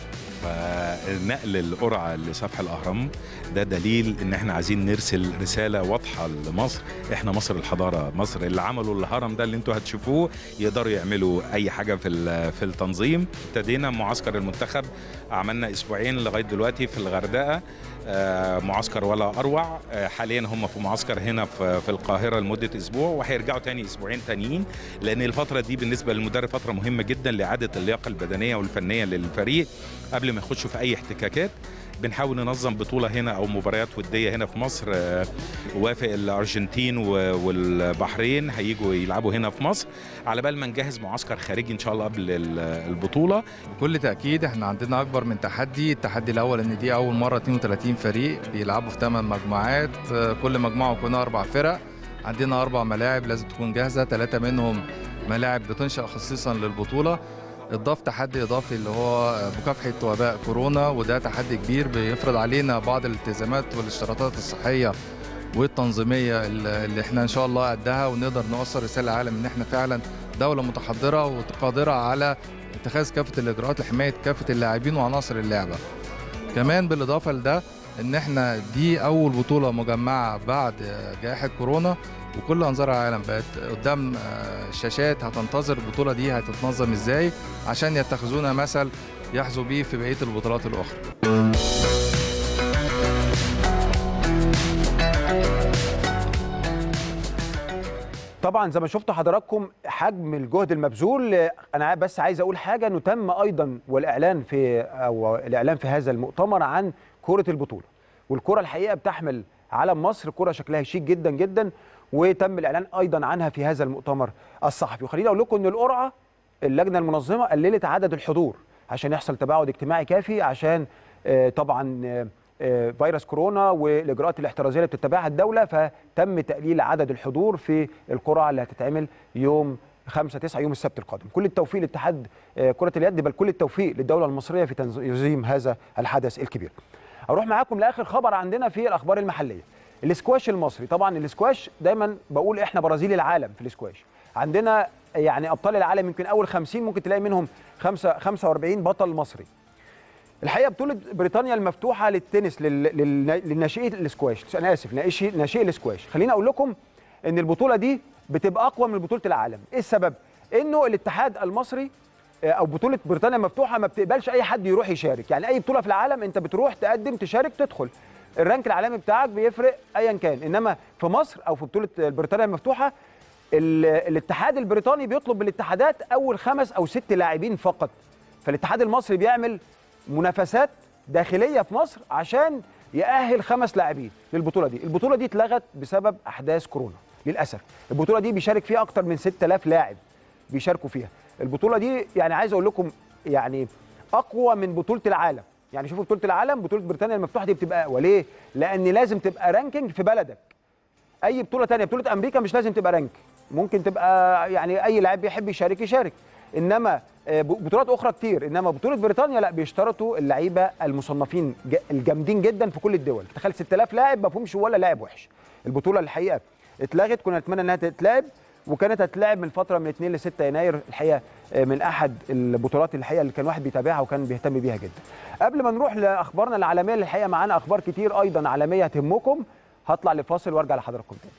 فنقل القرعه لسفح الاهرام ده دليل ان احنا عايزين نرسل رساله واضحه لمصر احنا مصر الحضاره مصر اللي عملوا الهرم ده اللي انتوا هتشوفوه يقدروا يعملوا اي حاجه في ال- في التنظيم ابتدينا معسكر المنتخب عملنا اسبوعين لغايه دلوقتي في الغردقه آه، معسكر ولا اروع آه، حاليا هم في معسكر هنا في في القاهره لمده اسبوع وهيرجعوا تاني اسبوعين تانيين لان الفتره دي بالنسبه للمدرب فتره مهمه جدا لاعاده اللياقه البدنيه والفنيه للفريق قبل ما يخشوا في اي احتكاكات بنحاول ننظم بطولة هنا أو مباريات ودية هنا في مصر آه، وافق الأرجنتين و- والبحرين هيجوا يلعبوا هنا في مصر على بال ما نجهز معسكر خارجي إن شاء الله قبل ال- البطولة بكل تأكيد احنا عندنا أكبر من تحدي، التحدي الأول إن دي أول مرة 32 فريق بيلعبوا في 8 مجموعات، آه، كل مجموعة يكون أربع فرق، عندنا أربع ملاعب لازم تكون جاهزة، ثلاثة منهم ملاعب بتنشأ خصيصا للبطولة، اضاف تحدي اضافي اللي هو مكافحه وباء كورونا وده تحدي كبير بيفرض علينا بعض الالتزامات والاشتراطات الصحيه والتنظيميه اللي اللي احنا ان شاء الله قدها ونقدر نوصل رساله للعالم ان احنا فعلا دوله متحضره وقادره على اتخاذ كافه الاجراءات لحمايه كافه اللاعبين وعناصر اللعبه. كمان بالاضافه لده ان احنا دي اول بطوله مجمعه بعد جائحه كورونا وكل انظار العالم بقت قدام آه، الشاشات هتنتظر البطوله دي هتتنظم ازاي عشان يتخذونا مثل يحظوا بيه في بقيه البطولات الاخرى طبعا زي ما شفتوا حضراتكم حجم الجهد المبذول انا بس عايز اقول حاجه انه تم ايضا والاعلان في او الاعلان في هذا المؤتمر عن كره البطوله والكره الحقيقه بتحمل علم مصر كره شكلها شيك جدا جدا وتم الاعلان ايضا عنها في هذا المؤتمر الصحفي وخليني اقول لكم ان القرعه اللجنه المنظمه قللت عدد الحضور عشان يحصل تباعد اجتماعي كافي عشان آه، طبعا آه، آه، فيروس كورونا والاجراءات الاحترازيه اللي بتتبعها الدوله فتم تقليل عدد الحضور في القرعه اللي هتتعمل يوم 5 9 يوم السبت القادم كل التوفيق لاتحاد آه، كره اليد بل كل التوفيق للدوله المصريه في تنظيم هذا الحدث الكبير اروح معاكم لاخر خبر عندنا في الاخبار المحليه الاسكواش المصري طبعا الاسكواش دايما بقول احنا برازيل العالم في الاسكواش عندنا يعني ابطال العالم يمكن اول 50 ممكن تلاقي منهم خمسة 45 بطل مصري الحقيقه بطوله بريطانيا المفتوحه للتنس لل... لل... للناشئي الاسكواش انا اسف ناشئي ناشئي الاسكواش خليني اقول لكم ان البطوله دي بتبقى اقوى من بطوله العالم ايه السبب انه الاتحاد المصري آه، او بطوله بريطانيا المفتوحه ما بتقبلش اي حد يروح يشارك يعني اي بطوله في العالم انت بتروح تقدم تشارك تدخل الرانك العالمي بتاعك بيفرق ايا كان انما في مصر او في بطوله بريطانيا المفتوحه ال- الاتحاد البريطاني بيطلب من الاتحادات اول خمس او ست لاعبين فقط فالاتحاد المصري بيعمل منافسات داخليه في مصر عشان يأهل خمس لاعبين للبطوله دي البطوله دي اتلغت بسبب احداث كورونا للاسف البطوله دي بيشارك فيها اكتر من 6000 لاعب بيشاركوا فيها البطوله دي يعني عايز اقول لكم يعني اقوى من بطوله العالم يعني شوفوا بطوله العالم بطوله بريطانيا المفتوحه دي بتبقى اقوى ليه لان لازم تبقى رانكينج في بلدك اي بطوله تانية بطوله امريكا مش لازم تبقى رانك ممكن تبقى يعني اي لاعب بيحب يشارك يشارك انما آه، ب- بطولات اخرى كتير انما بطوله بريطانيا لا بيشترطوا اللعيبه المصنفين ج- الجامدين جدا في كل الدول تخيل 6000 لاعب ما فيهمش ولا لاعب وحش البطوله الحقيقه اتلغت كنا نتمنى انها تتلعب وكانت هتلعب من فتره من 2 ل 6 يناير الحقيقه آه، من احد البطولات الحقيقه اللي كان واحد بيتابعها وكان بيهتم بيها جدا قبل ما نروح لاخبارنا العالميه اللي الحقيقه معانا اخبار كتير ايضا عالميه تهمكم هطلع لفاصل وارجع لحضراتكم تاني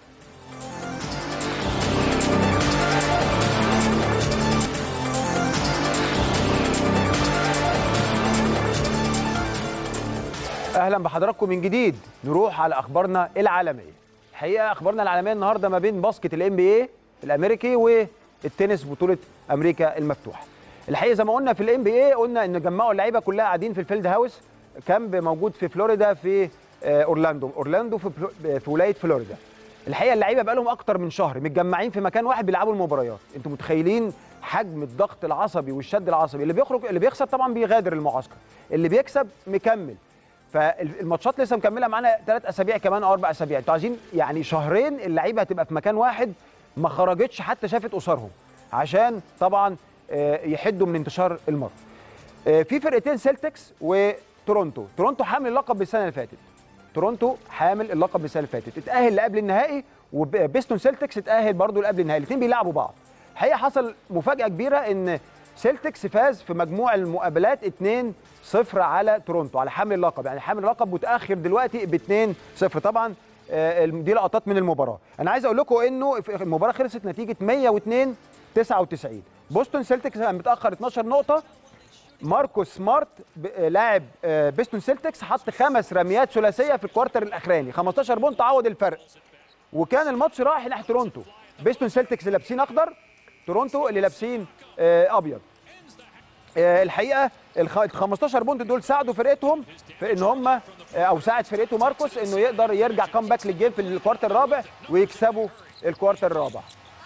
اهلا بحضراتكم من جديد نروح على اخبارنا العالميه الحقيقه اخبارنا العالميه النهارده ما بين باسكت الام بي اي الامريكي والتنس بطوله امريكا المفتوحه الحقيقه زي ما قلنا في الام بي اي قلنا ان جمعوا اللعيبه كلها قاعدين في الفيلد هاوس كامب موجود في فلوريدا في آه، اورلاندو اورلاندو في, فلو- في ولايه فلوريدا الحقيقه اللعيبه بقى لهم اكتر من شهر متجمعين في مكان واحد بيلعبوا المباريات انتوا متخيلين حجم الضغط العصبي والشد العصبي اللي بيخرج اللي بيخسر طبعا بيغادر المعسكر اللي بيكسب مكمل فالماتشات لسه مكمله معانا ثلاث اسابيع كمان او اربع اسابيع انتوا عايزين يعني شهرين اللعيبه هتبقى في مكان واحد ما خرجتش حتى شافت اسرهم عشان طبعا آه، يحدوا من انتشار المرض آه، في فرقتين سيلتكس وتورونتو تورونتو حامل اللقب بالسنه اللي فاتت تورونتو حامل اللقب بالسنه اللي فاتت اتاهل لقبل النهائي وبيستون سيلتكس اتاهل برضه لقبل النهائي الاثنين بيلعبوا بعض الحقيقه حصل مفاجاه كبيره ان سيلتكس فاز في مجموع المقابلات 2 0 على تورونتو على حامل اللقب يعني حامل اللقب متاخر دلوقتي ب 2 0 طبعا آه، دي لقطات من المباراه انا عايز اقول لكم انه في- المباراه خلصت نتيجه 102 99 بوستون سيلتكس كان متاخر 12 نقطه ماركوس سمارت ب- آه، لاعب آه، بيستون سيلتكس حط خمس رميات ثلاثيه في الكوارتر الاخراني 15 بونت عوض الفرق وكان الماتش رايح ناحيه تورونتو بيستون سيلتكس اللي لابسين اخضر تورونتو اللي لابسين آه، ابيض آه، الحقيقه الخ- ال 15 بونت دول ساعدوا فرقتهم في ان هم آه، او ساعد فرقته ماركوس انه يقدر يرجع كامباك للجيم في الكوارتر الرابع ويكسبوا الكوارتر الرابع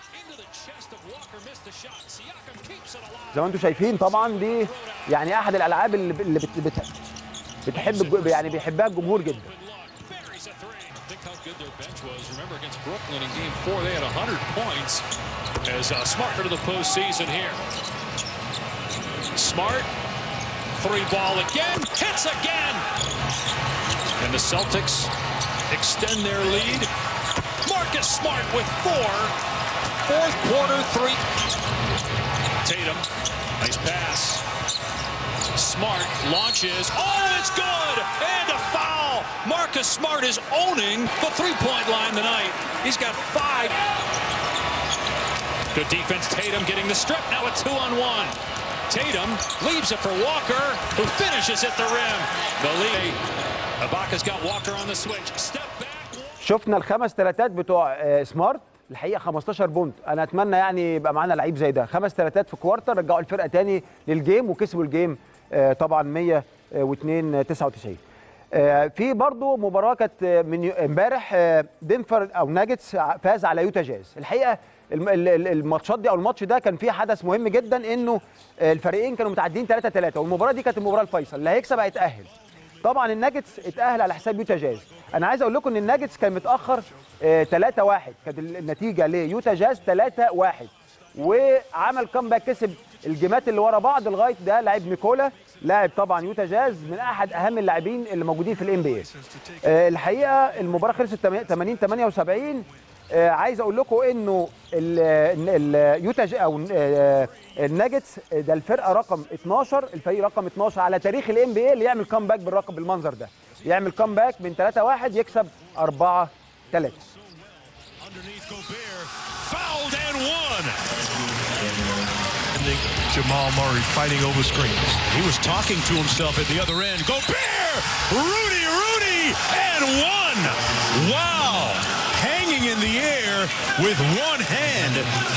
زي ما انتم شايفين طبعا دي يعني احد الالعاب اللي اللي بت بت بتحب الج- يعني بيحبها الجمهور جدا Think how good their bench was. Remember against Brooklyn in Game Four, they had 100 points. As uh, Smart to the postseason here. Smart, three ball again, hits again, and the Celtics extend their lead. Marcus Smart with four. Fourth quarter three. Tatum, nice pass. Smart launches. Oh, it's good! And a foul! Marcus Smart is owning the three-point line tonight. He's got five. Good defense. Tatum getting the strip. Now a two-on-one. Tatum leaves it for Walker, who finishes at the rim. The lead. Ibaka's got Walker on the switch. Step back. شفنا الخمس ثلاثات بتوع آه، سمارت الحقيقه 15 بونت انا اتمنى يعني يبقى معانا لعيب زي ده خمس ثلاثات في كوارتر رجعوا الفرقه تاني للجيم وكسبوا الجيم آه، طبعا 102 99 آه، في برضو مباراه كانت آه، من يو- امبارح آه، دنفر او ناجتس ع- فاز على يوتا جاز الحقيقه الم- ال- ال- الماتشات دي او الماتش ده كان فيه حدث مهم جدا انه آه، الفريقين كانوا متعدين 3 3 والمباراه دي كانت المباراه الفيصل اللي هيكسب هيتاهل طبعا الناجتس اتاهل على حساب يوتا جاز انا عايز اقول لكم ان الناجتس كان متاخر 3 1 كانت ال- النتيجه ليوتا جاز 3 1 وعمل كامباك كسب الجيمات اللي ورا بعض لغايه ده لاعب نيكولا لاعب طبعا يوتا جاز من احد اهم اللاعبين اللي موجودين في الام بي اي الحقيقه المباراه خلصت 80 78 آه، عايز اقول لكم انه ال- ال- يوتا ج- او آه، الناجتس ده الفرقه رقم 12 الفريق رقم 12 على تاريخ الام بي اي اللي يعمل كامباك بالرقم بالمنظر ده يعمل كامباك من 3 1 يكسب 4 3 Fouled and one. Jamal Murray fighting over screens. He was talking to himself at the other end. Gobert! Rudy, Rudy, and one! Wow! Hanging in the air with one hand.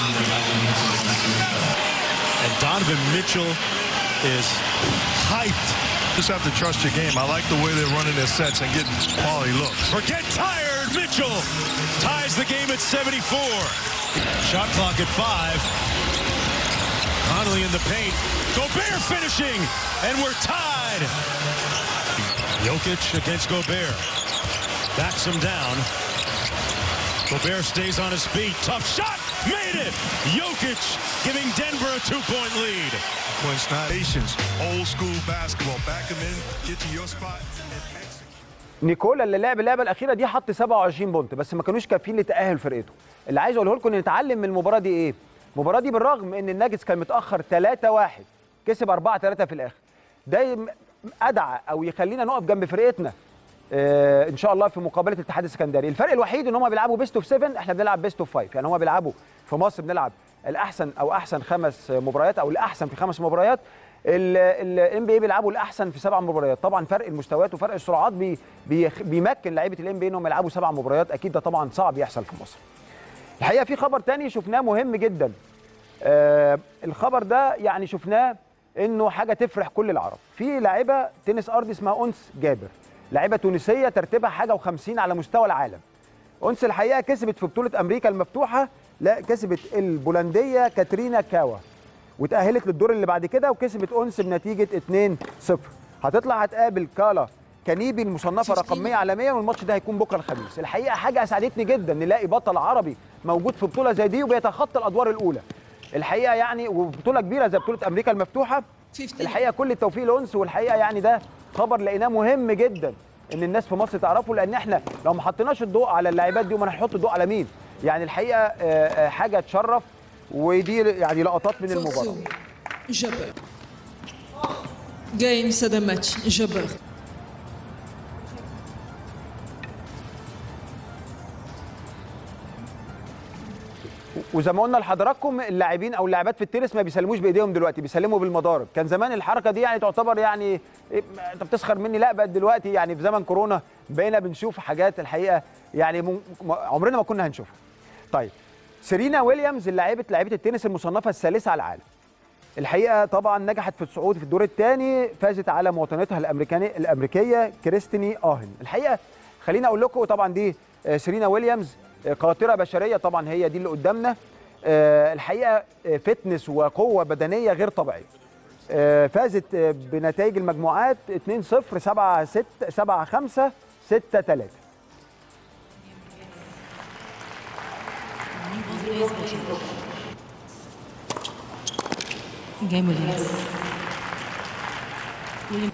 And Donovan Mitchell is hyped. Just have to trust your game. I like the way they're running their sets and getting quality looks. Forget tired. Mitchell ties the game at 74. Shot clock at five. Conley in the paint. Gobert finishing, and we're tied. Jokic against Gobert. Backs him down. Gobert stays on his feet. Tough shot. Made it! Jokic giving Denver a two-point lead. Quince Nations, old school basketball. Back them in, get to your spot. نيكولا اللي لعب اللعبه الاخيره دي حط 27 بونت بس ما كانوش كافيين لتاهل فرقته اللي عايز اقوله لكم ان نتعلم من المباراه دي ايه المباراه دي بالرغم ان الناجتس كان متاخر 3 1 كسب 4 3 في الاخر ده يم- ادعى او يخلينا نقف جنب فرقتنا آه ان شاء الله في مقابله الاتحاد السكندري الفرق الوحيد ان هم بيلعبوا بيست اوف 7 احنا بنلعب بيست اوف 5 يعني هم بيلعبوا في مصر بنلعب الاحسن او احسن خمس مباريات او الاحسن في خمس مباريات الام بي اي بيلعبوا الاحسن في سبع مباريات طبعا فرق المستويات وفرق السرعات بي بي بيمكن لعيبه الام بي انهم يلعبوا سبع مباريات اكيد ده طبعا صعب يحصل في مصر الحقيقه في خبر تاني شفناه مهم جدا آه الخبر ده يعني شفناه انه حاجه تفرح كل العرب في لاعبه تنس ارضي اسمها انس جابر لاعبه تونسيه ترتيبها حاجه و50 على مستوى العالم انس الحقيقه كسبت في بطوله امريكا المفتوحه لا كسبت البولنديه كاترينا كاوا وتاهلت للدور اللي بعد كده وكسبت انس بنتيجه 2-0 هتطلع هتقابل كالا كنيبي المصنفه رقم 100 عالميا والماتش ده هيكون بكره الخميس الحقيقه حاجه اسعدتني جدا نلاقي بطل عربي موجود في بطوله زي دي وبيتخطى الادوار الاولى الحقيقه يعني وبطوله كبيره زي بطوله امريكا المفتوحه الحقيقه كل التوفيق لانس والحقيقه يعني ده خبر لقيناه مهم جدا ان الناس في مصر تعرفه لان احنا لو ما حطيناش الضوء على اللاعبات دي امال هنحط الضوء على مين يعني الحقيقه آه، آه، حاجه تشرف ودي يعني لقطات من المباراه جبر جيم هذا ماتش جبر وزي ما قلنا لحضراتكم اللاعبين او اللاعبات في التنس ما بيسلموش بايديهم دلوقتي بيسلموا بالمضارب كان زمان الحركه دي يعني تعتبر يعني إيه، انت بتسخر مني لا بقت دلوقتي يعني في زمن كورونا بقينا بنشوف حاجات الحقيقه يعني م- م- عمرنا ما كنا هنشوفها طيب سيرينا ويليامز اللاعبه لاعبه التنس المصنفه الثالثه على العالم الحقيقه طبعا نجحت في الصعود في الدور الثاني فازت على مواطنتها الامريكاني الامريكيه كريستيني اهن الحقيقه خليني اقول لكم طبعا دي آه، سيرينا ويليامز آه، قاطره بشريه طبعا هي دي اللي قدامنا آه، الحقيقه آه، فتنس وقوه بدنيه غير طبيعيه آه، فازت آه، بنتائج المجموعات 2-0 7 6 7 5 6 3 Game Williams. William.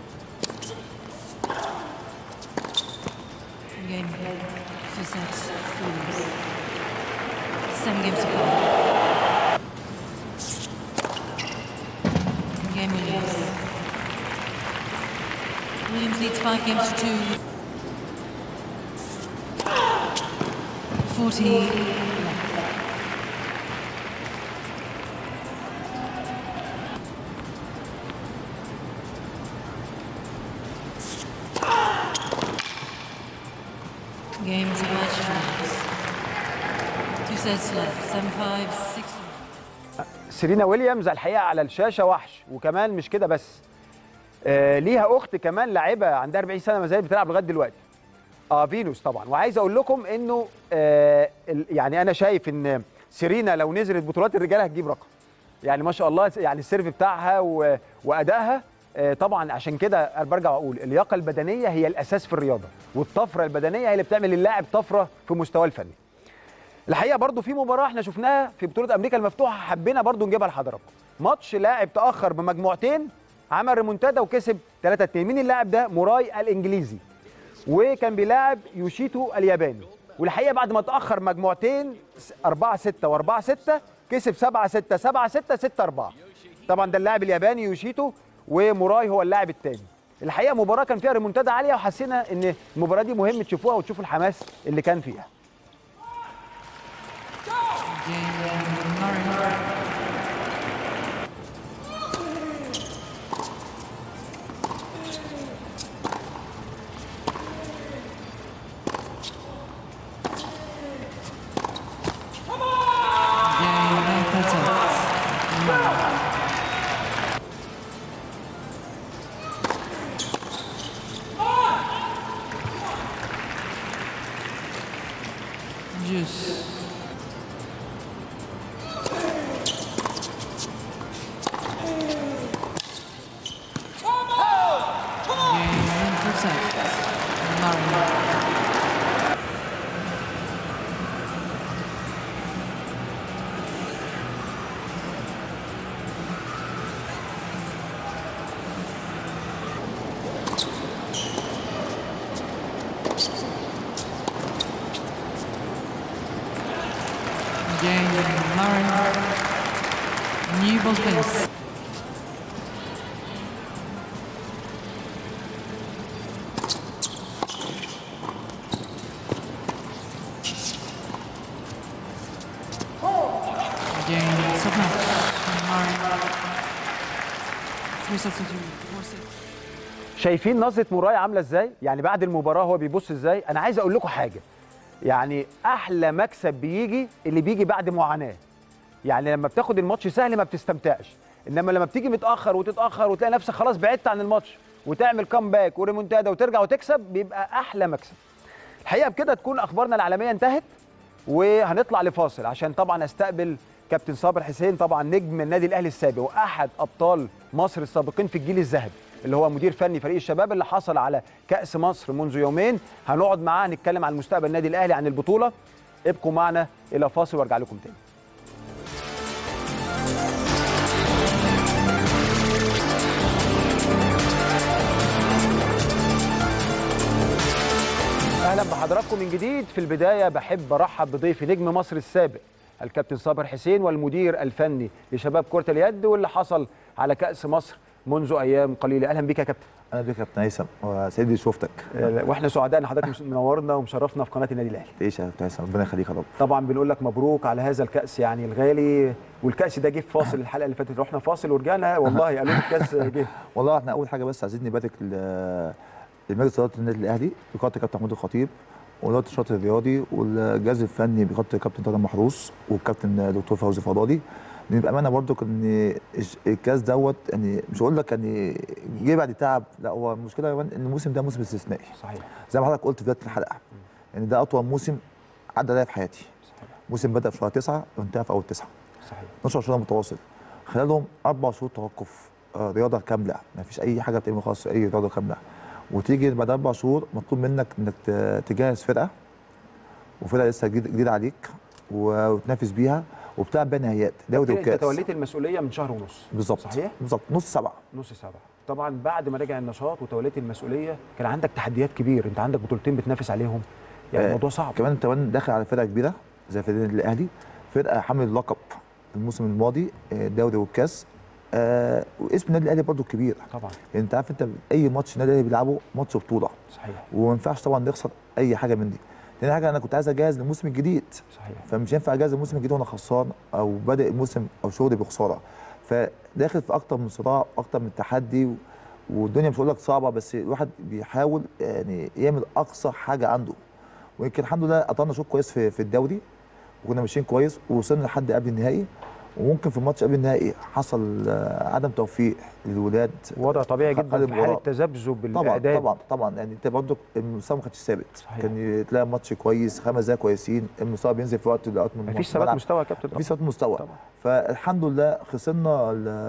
Game. Two sets. Williams. Seven games to follow. Game Williams. Williams leads five games to two. 40. Games of match points. Two sets left. Seven five, six. سيرينا ويليامز الحقيقه على الشاشه وحش وكمان مش كده بس آه ليها اخت كمان لاعبه عندها 40 سنه ما زالت بتلعب لغايه دلوقتي اه فينوس طبعا وعايز اقول لكم انه آه ال- يعني انا شايف ان سيرينا لو نزلت بطولات الرجال هتجيب رقم يعني ما شاء الله يعني السيرف بتاعها و- وادائها آه طبعا عشان كده أنا برجع واقول اللياقه البدنيه هي الاساس في الرياضه والطفره البدنيه هي اللي بتعمل للاعب طفره في مستواه الفني الحقيقه برضو في مباراه احنا شفناها في بطوله امريكا المفتوحه حبينا برضو نجيبها لحضراتكم ماتش لاعب تاخر بمجموعتين عمل ريمونتادا وكسب 3 2 مين اللاعب ده موراي الانجليزي وكان بيلاعب يوشيتو الياباني والحقيقه بعد ما تاخر مجموعتين 4 6 و4 6 كسب 7 6 7 6 6 4 طبعا ده اللاعب الياباني يوشيتو وموراي هو اللاعب الثاني الحقيقه مباراه كان فيها ريمونتادا عاليه وحسينا ان المباراه دي مهم تشوفوها وتشوفوا الحماس اللي كان فيها Juice. New ball base. Game submatch. Mari. Three sets to two. Four six. شايفين نظره موراي عامله ازاي يعني بعد المباراه هو بيبص ازاي انا عايز اقول لكم حاجه يعني احلى مكسب بيجي اللي بيجي بعد معاناه يعني لما بتاخد الماتش سهل ما بتستمتعش انما لما بتيجي متاخر وتتاخر وتلاقي نفسك خلاص بعدت عن الماتش وتعمل كامباك وريمونتادا وترجع وتكسب بيبقى احلى مكسب الحقيقه بكده تكون اخبارنا العالميه انتهت وهنطلع لفاصل عشان طبعا استقبل كابتن صابر حسين طبعا نجم النادي الاهلي السابق واحد ابطال مصر السابقين في الجيل الذهبي اللي هو مدير فني فريق الشباب اللي حصل على كاس مصر منذ يومين هنقعد معاه نتكلم عن مستقبل النادي الاهلي عن البطوله ابقوا معنا الى فاصل وارجع لكم تاني اهلا بحضراتكم من جديد في البدايه بحب ارحب بضيفي نجم مصر السابق الكابتن صابر حسين والمدير الفني لشباب كره اليد واللي حصل على كاس مصر منذ ايام قليله اهلا بك يا كابتن اهلا بك يا كابتن هيثم وسعيد شفتك آه، واحنا سعداء ان حضرتك منورنا ومشرفنا في قناه النادي الاهلي تعيش يا كابتن هيثم ربنا يخليك يا رب طبعا بنقول لك مبروك على هذا الكاس يعني الغالي والكاس ده جه في فاصل الحلقه اللي فاتت رحنا فاصل ورجعنا والله قالوا لي الكاس جه والله احنا اول حاجه بس عايزين نبارك ل- لمجلس اداره النادي الاهلي بقياده كابتن محمود الخطيب واداره الشاطئ الرياضي والجهاز الفني بقياده الكابتن طارق محروس والكابتن دكتور فوزي فضالي لان بامانه برضو ان الش- الكاس دوت يعني مش هقول لك يعني جه بعد تعب لا هو المشكله كمان ان الموسم ده موسم استثنائي صحيح زي ما حضرتك قلت في بدايه الحلقه يعني ده اطول موسم عدى عليا في حياتي موسم بدا في شهر 9 وانتهى في اول 9 صحيح 12 شهر متواصل خلالهم اربع شهور توقف آه، رياضه كامله ما فيش اي حاجه بتعمل خالص اي رياضه كامله وتيجي بعد اربع شهور مطلوب منك انك ت- تجهز فرقه وفرقه لسه جديد جديد عليك و- وتنافس بيها وبتلعب بيها نهائيات دوري كابتن، انت وكاس توليت المسؤوليه من شهر ونص بالظبط صحيح بالظبط نص سبعه نص سبعة طبعا بعد ما رجع النشاط وتوليت المسؤوليه كان عندك تحديات كبير انت عندك بطولتين بتنافس عليهم يعني آه، الموضوع صعب كمان انت كمان داخل على فرقه كبيره زي فرقه النادي الاهلي فرقه حامل اللقب الموسم الماضي آه، الدوري والكاس آه واسم النادي الاهلي برضو كبير طبعا يعني انت عارف انت اي ماتش النادي الاهلي بيلعبه ماتش بطوله صحيح وما ينفعش طبعا نخسر اي حاجه من دي تاني حاجه انا كنت عايز اجهز للموسم الجديد صحيح فمش ينفع اجهز الموسم الجديد وانا خسران او بادئ الموسم او شغلي بخساره فداخل في اكتر من صراع اكتر من تحدي و- والدنيا مش هقول لك صعبه بس الواحد بيحاول يعني يعمل اقصى حاجه عنده ويمكن الحمد لله قطعنا شوط كويس في, في الدوري وكنا ماشيين كويس ووصلنا لحد قبل النهائي وممكن في الماتش قبل النهائي حصل آه، عدم توفيق للولاد وضع طبيعي خ- جدا خد في حاله المباراة. تذبذب طبعا الاعداد طبعا طبعا يعني انت برضه المستوى ما كانش ثابت صحيح. كان تلاقي ماتش كويس خمس دقايق كويسين المستوى بينزل في وقت الاوقات من مفيش ثبات الملعب. مستوى يا كابتن مفيش ثبات مستوى طبعا. فالحمد لله خسرنا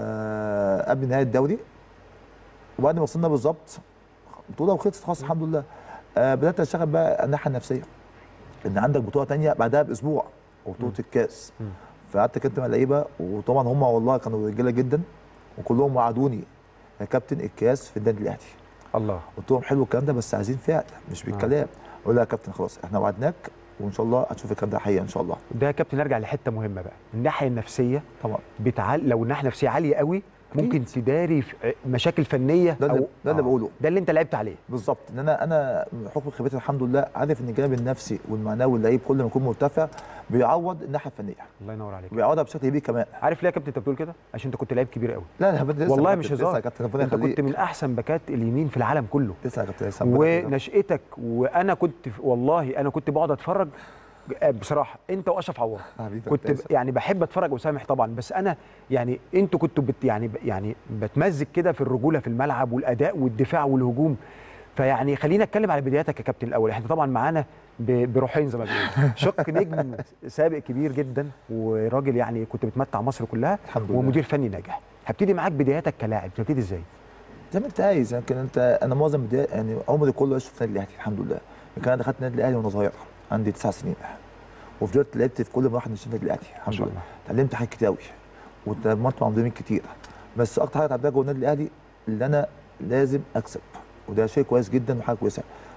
ال- قبل نهايه الدوري وبعد ما وصلنا بالظبط بطوله وخلصت خلاص الحمد لله آه بدات اشتغل بقى الناحيه النفسيه ان عندك بطوله تانية بعدها باسبوع وبطوله الكاس فقعدت كنت مع اللعيبه وطبعا هم والله كانوا رجاله جدا وكلهم وعدوني يا كابتن الكاس في النادي الاهلي الله قلت لهم حلو الكلام ده بس عايزين فعل مش بالكلام اقول له يا كابتن خلاص احنا وعدناك وان شاء الله هتشوف الكلام ده حقيقه ان شاء الله ده يا كابتن نرجع لحته مهمه بقى الناحيه النفسيه طبعا بتعال لو الناحيه النفسيه عاليه قوي ممكن تداري في مشاكل فنيه ده اللي, او ده اللي بقوله ده اللي انت لعبت عليه بالظبط ان انا انا من حكم خبرتي الحمد لله عارف ان الجانب النفسي والمعنوي اللعيب كل ما يكون مرتفع بيعوض الناحيه الفنيه الله ينور عليك وبيعوضها بشكل كبير كمان عارف ليه يا كابتن انت بتقول كده عشان انت كنت لعيب كبير قوي لا لا بدي لسه والله يا مش كابتن، لسه هزار يا كابتن، ربنا انت كنت يخليك. من احسن باكات اليمين في العالم كله لسه يا كابتن لسه ربنا يخليك. ونشأتك وانا كنت والله انا كنت بقعد اتفرج بصراحه انت واشرف عوض حبيبي كنت ب... كويس. يعني بحب اتفرج وسامح طبعا بس انا يعني انتوا كنتوا بت يعني يعني بتمزج كده في الرجوله في الملعب والاداء والدفاع والهجوم فيعني خلينا نتكلم على بداياتك يا كابتن الاول احنا طبعا معانا ب... بروحين زي ما بيقولوا شق نجم سابق كبير جدا وراجل يعني كنت بتمتع مصر كلها الحمد لله. ومدير فني ناجح هبتدي معاك بداياتك كلاعب هبتدي ازاي زي ما انت عايز يمكن انت انا معظم بداية يعني عمري كله عشت في النادي الاهلي الحمد لله يمكن انا دخلت النادي الاهلي وانا صغير عندي تسع سنين وفضلت لعبت في كل مراحل النادي الاهلي الحمد شاء لله الله. اتعلمت حاجات كتير قوي واتمرنت مع مدربين كتير بس اكتر حاجه اتعلمتها جوه النادي الاهلي اللي انا لازم اكسب وده شيء كويس جدا وحاجه كويسه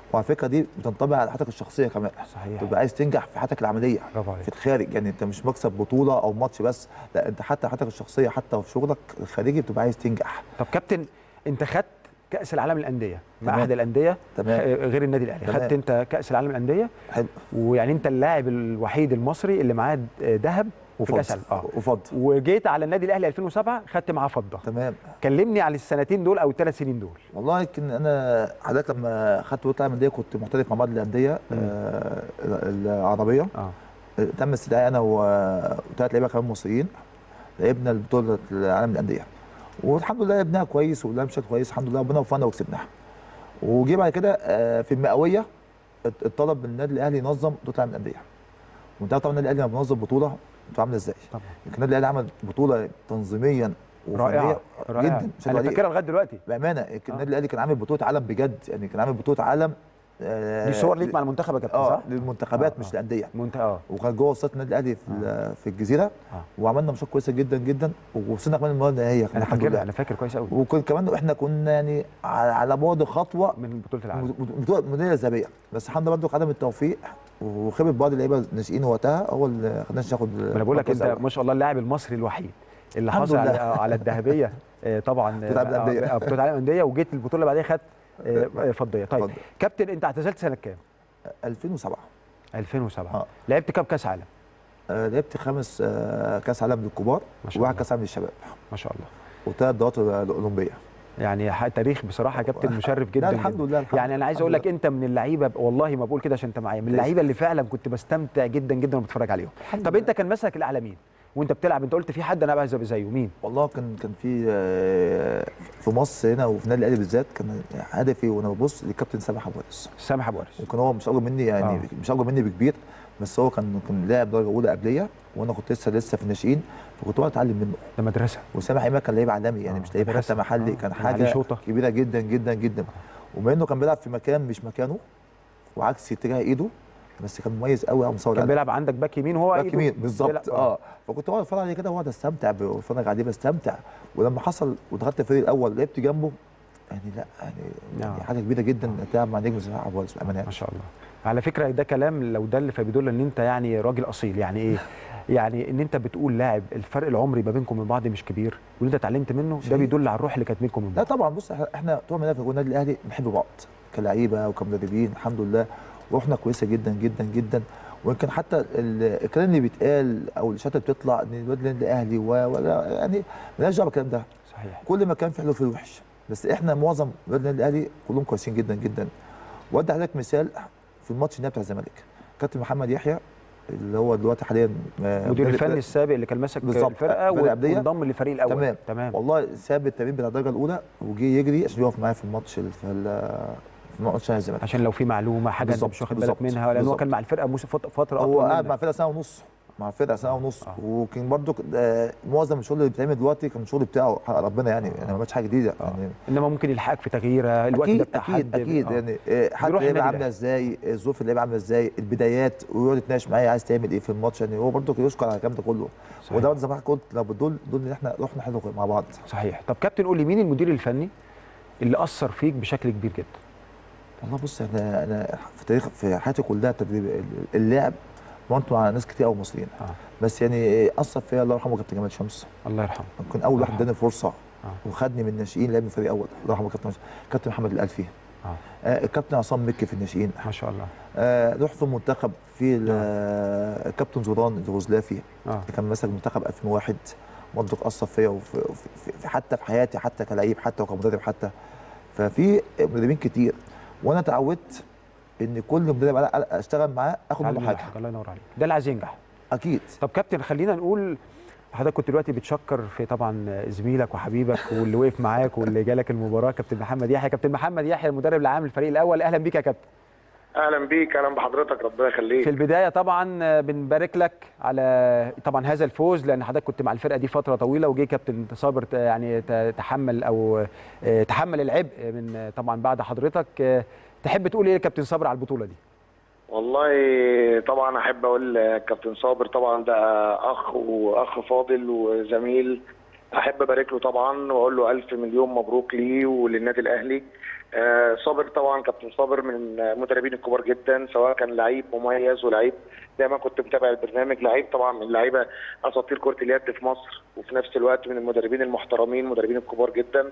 وعلى فكره دي بتنطبق على حياتك الشخصيه كمان صحيح تبقى عايز تنجح في حياتك العمليه برافو عليك في الخارج يعني انت مش مكسب بطوله او ماتش بس لا انت حتى حياتك الشخصيه حتى في شغلك الخارجي بتبقى عايز تنجح طب كابتن انت خدت كاس العالم للانديه مع تمام. احد الانديه تمام. خ- غير النادي الاهلي تمام. خدت انت كاس العالم للانديه حلو ويعني انت اللاعب الوحيد المصري اللي معاه ذهب في وفضة. كاس العالم اه وفضل وجيت على النادي الاهلي 2007 خدت معاه فضه تمام كلمني عن السنتين دول او الثلاث سنين دول والله يمكن انا حضرتك لما خدت بطوله العالم للانديه كنت محترف مع بعض الانديه آه العربيه اه تم استدعائي انا و- وثلاث لعيبه كمان مصريين لعبنا البطوله العالم للانديه والحمد لله لعبناها كويس ولعبنا بشكل كويس الحمد لله ربنا وفقنا وكسبناها وجي بعد كده آه، في المئويه ات- اتطلب من النادي الاهلي ينظم بطوله العالم للانديه وانت عارف طبعا النادي الاهلي لما بينظم بطوله بتبقى عامله ازاي طبعا يمكن النادي الاهلي عمل بطوله تنظيميا رائعه وفنية رائعه جدا انا فاكرها لغايه دلوقتي بامانه يمكن النادي الاهلي كان عامل بطوله عالم بجد يعني كان عامل بطوله عالم آه، دي صور ليك مع المنتخب يا كابتن اه صح؟ للمنتخبات آه، مش آه. الانديه منت... اه وكان جوه وسط النادي الاهلي في ال- في الجزيره وعملنا ماتشات كويسه جدا جدا ووصلنا كمان المباراه النهائيه انا الحمد فاكر لله انا فاكر كويس قوي وكن كمان احنا كنا يعني على على بعد خطوه من بطوله العالم بطوله ميداليه ذهبيه بس الحمد لله برضه عدم التوفيق وخبره بعض اللعيبه الناشئين وقتها هو اللي خلاناش ناخد ما انا بقول لك انت مركز أول. ما شاء الله اللاعب المصري الوحيد اللي الحمد حصل على, لله. على الذهبيه آه، طبعا بطولة العالم للأندية. آه، بطوله العالم للانديه وجيت البطوله اللي بعديها خدت آه، فضيه طيب اتفضل. كابتن انت اعتزلت سنه كام 2007 2007 آه. لعبت كام كاس عالم آه، لعبت خمس آه، كاس عالم للكبار ما شاء وواحد الله. كاس عالم للشباب ما شاء الله وثلاث دورات الاولمبيه يعني ح- تاريخ بصراحه يا كابتن مشرف جدا لا الحمد جدا. لله الحمد يعني انا عايز الحمد اقول لك لله. انت من اللعيبه والله ما بقول كده عشان انت معايا من اللعيبه اللي فعلا كنت بستمتع جدا جدا وانا بتفرج عليهم طب انت كان مسك الاعلى مين وانت بتلعب انت قلت في حد انا عايز ابقى زيه مين والله كان كان في آه، في مصر هنا وفي النادي الاهلي بالذات كان هدفي وانا ببص للكابتن سامح ابو وارث سامح ابو وارث وكان هو مش اكبر مني يعني آه. آه. مش اكبر مني بكبير بس هو كان كان لاعب درجه اولى قبليه وانا كنت لسه لسه في الناشئين فكنت بقعد اتعلم منه ده مدرسه وسامح ايمن كان لعيب عالمي يعني مش لعيب مدرسة. حتى محلي آه. كان كان عليه حاجه شوطة. كبيره جدا جدا جدا وبما انه كان بيلعب في مكان مش مكانه وعكس اتجاه ايده بس كان مميز قوي على مستوى كان الأداء. بيلعب عندك باك يمين وهو باك إيده يمين بيلعب- بالظبط اه فكنت بقعد اتفرج عليه كده واقعد استمتع بتفرج عليه بستمتع ولما حصل ودخلت الفريق الاول لعبت جنبه يعني لا يعني, يعني حاجه كبيره جدا انك تلعب مع نجم زي ابو وارث بامانه ما شاء الله على فكره ده كلام لو دل فبيدل ان انت يعني راجل اصيل يعني ايه يعني ان انت بتقول لاعب الفرق العمري ما بينكم من بعض مش كبير واللي انت اتعلمت منه ده شيء. بيدل على الروح اللي كانت بينكم من لا بعض طبعا بص إحنا- احنا طول ما في النادي الاهلي بنحب بعض كلعيبه وكمدربين الحمد لله روحنا كويسه جدا جدا جدا ويمكن حتى ال- الكلام اللي بيتقال او الشات اللي بتطلع ان الواد النادي الاهلي و- ولا يعني مالناش دعوه بالكلام ده صحيح كل مكان في حلو في الوحش بس احنا معظم ولاد النادي الاهلي كلهم كويسين جدا جدا وادي حضرتك مثال في الماتش النهائي بتاع الزمالك كابتن محمد يحيى اللي هو دلوقتي حاليا آه، المدير مدرب- الفني السابق اللي كان ماسك بالظبط. الفرقه فرقة عبدية. وانضم للفريق الاول تمام تمام والله ساب التمرين بتاع الدرجه الاولى وجه يجري عشان يقف معايا في الماتش ال- في ال- في ماتش نهائي الزمالك عشان لو في معلومه حاجه انت بالظبط، مش واخد بالك بالظبط، منها لان هو بالظبط. كان مع الفرقه موس- فت- فتره هو اطول قاعد منك. مع الفرقه سنه ونص مع الفرقه سنه ونص وكان برضو آه، معظم الشغل اللي بيتعمل دلوقتي كان الشغل بتاعه حق ربنا يعني يعني ما عملش حاجه جديده يعني انما ممكن يلحقك في تغييره الوقت ده اكيد بتاع اكيد حد اكيد آه. يعني آه، حتى بيروح اللعيبه النادي عامله الأهلي. ازاي الظروف اللعيبه عامله ازاي البدايات ويقعد يتناقش معايا عايز تعمل ايه في الماتش يعني هو برضو يشكر على الكلام ده كله صحيح. وده زي ما حضرتك قلت لو دول دول ان احنا رحنا حلو مع بعض صحيح طب كابتن قول لي مين المدير الفني اللي اثر فيك بشكل كبير جدا والله بص انا انا في تاريخ في حياتي كلها تدريب اللعب مرنت مع ناس كتير قوي مصريين آه. بس يعني اثر فيا الله يرحمه كابتن جمال شمس الله يرحمه يمكن اول واحد اداني فرصه آه. وخدني من الناشئين لعب فريق اول الله يرحمه كابتن كابتن محمد الالفي آه. آه الكابتن عصام مكي في الناشئين ما شاء الله آه رحت في المنتخب في ال- آه. الكابتن زوران الغزلافي اه اللي كان ماسك منتخب 2001 برضه اثر فيا وفي وفي- في- في حتى في حياتي حتى كلعيب حتى وكمدرب حتى ففي مدربين كتير وانا اتعودت ان كل مدرب أنا اشتغل معاه اخد منه علم حاجه الحاجة، الله ينور عليك ده اللي عايز ينجح اكيد طب كابتن خلينا نقول حضرتك كنت دلوقتي بتشكر في طبعا زميلك وحبيبك واللي وقف معاك واللي جالك المباراه كابتن محمد يحيى كابتن محمد يحيى المدرب العام للفريق الاول اهلا بيك يا كابتن اهلا بيك اهلا بحضرتك ربنا يخليك في البدايه طبعا بنبارك لك على طبعا هذا الفوز لان حضرتك كنت مع الفرقه دي فتره طويله وجه كابتن صابر ت- يعني ت- تحمل او آه، تحمل العبء من آه، طبعا بعد حضرتك آه، تحب تقول ايه لكابتن صابر على البطوله دي والله طبعا احب اقول كابتن صابر طبعا ده اخ واخ فاضل وزميل احب ابارك له طبعا واقول له الف مليون مبروك ليه وللنادي الاهلي آه، صابر طبعا كابتن صابر من المدربين الكبار جدا سواء كان لعيب مميز ولعيب دايما كنت متابع البرنامج لعيب طبعا من اللعيبه اساطير كره اليد في مصر وفي نفس الوقت من المدربين المحترمين المدربين الكبار جدا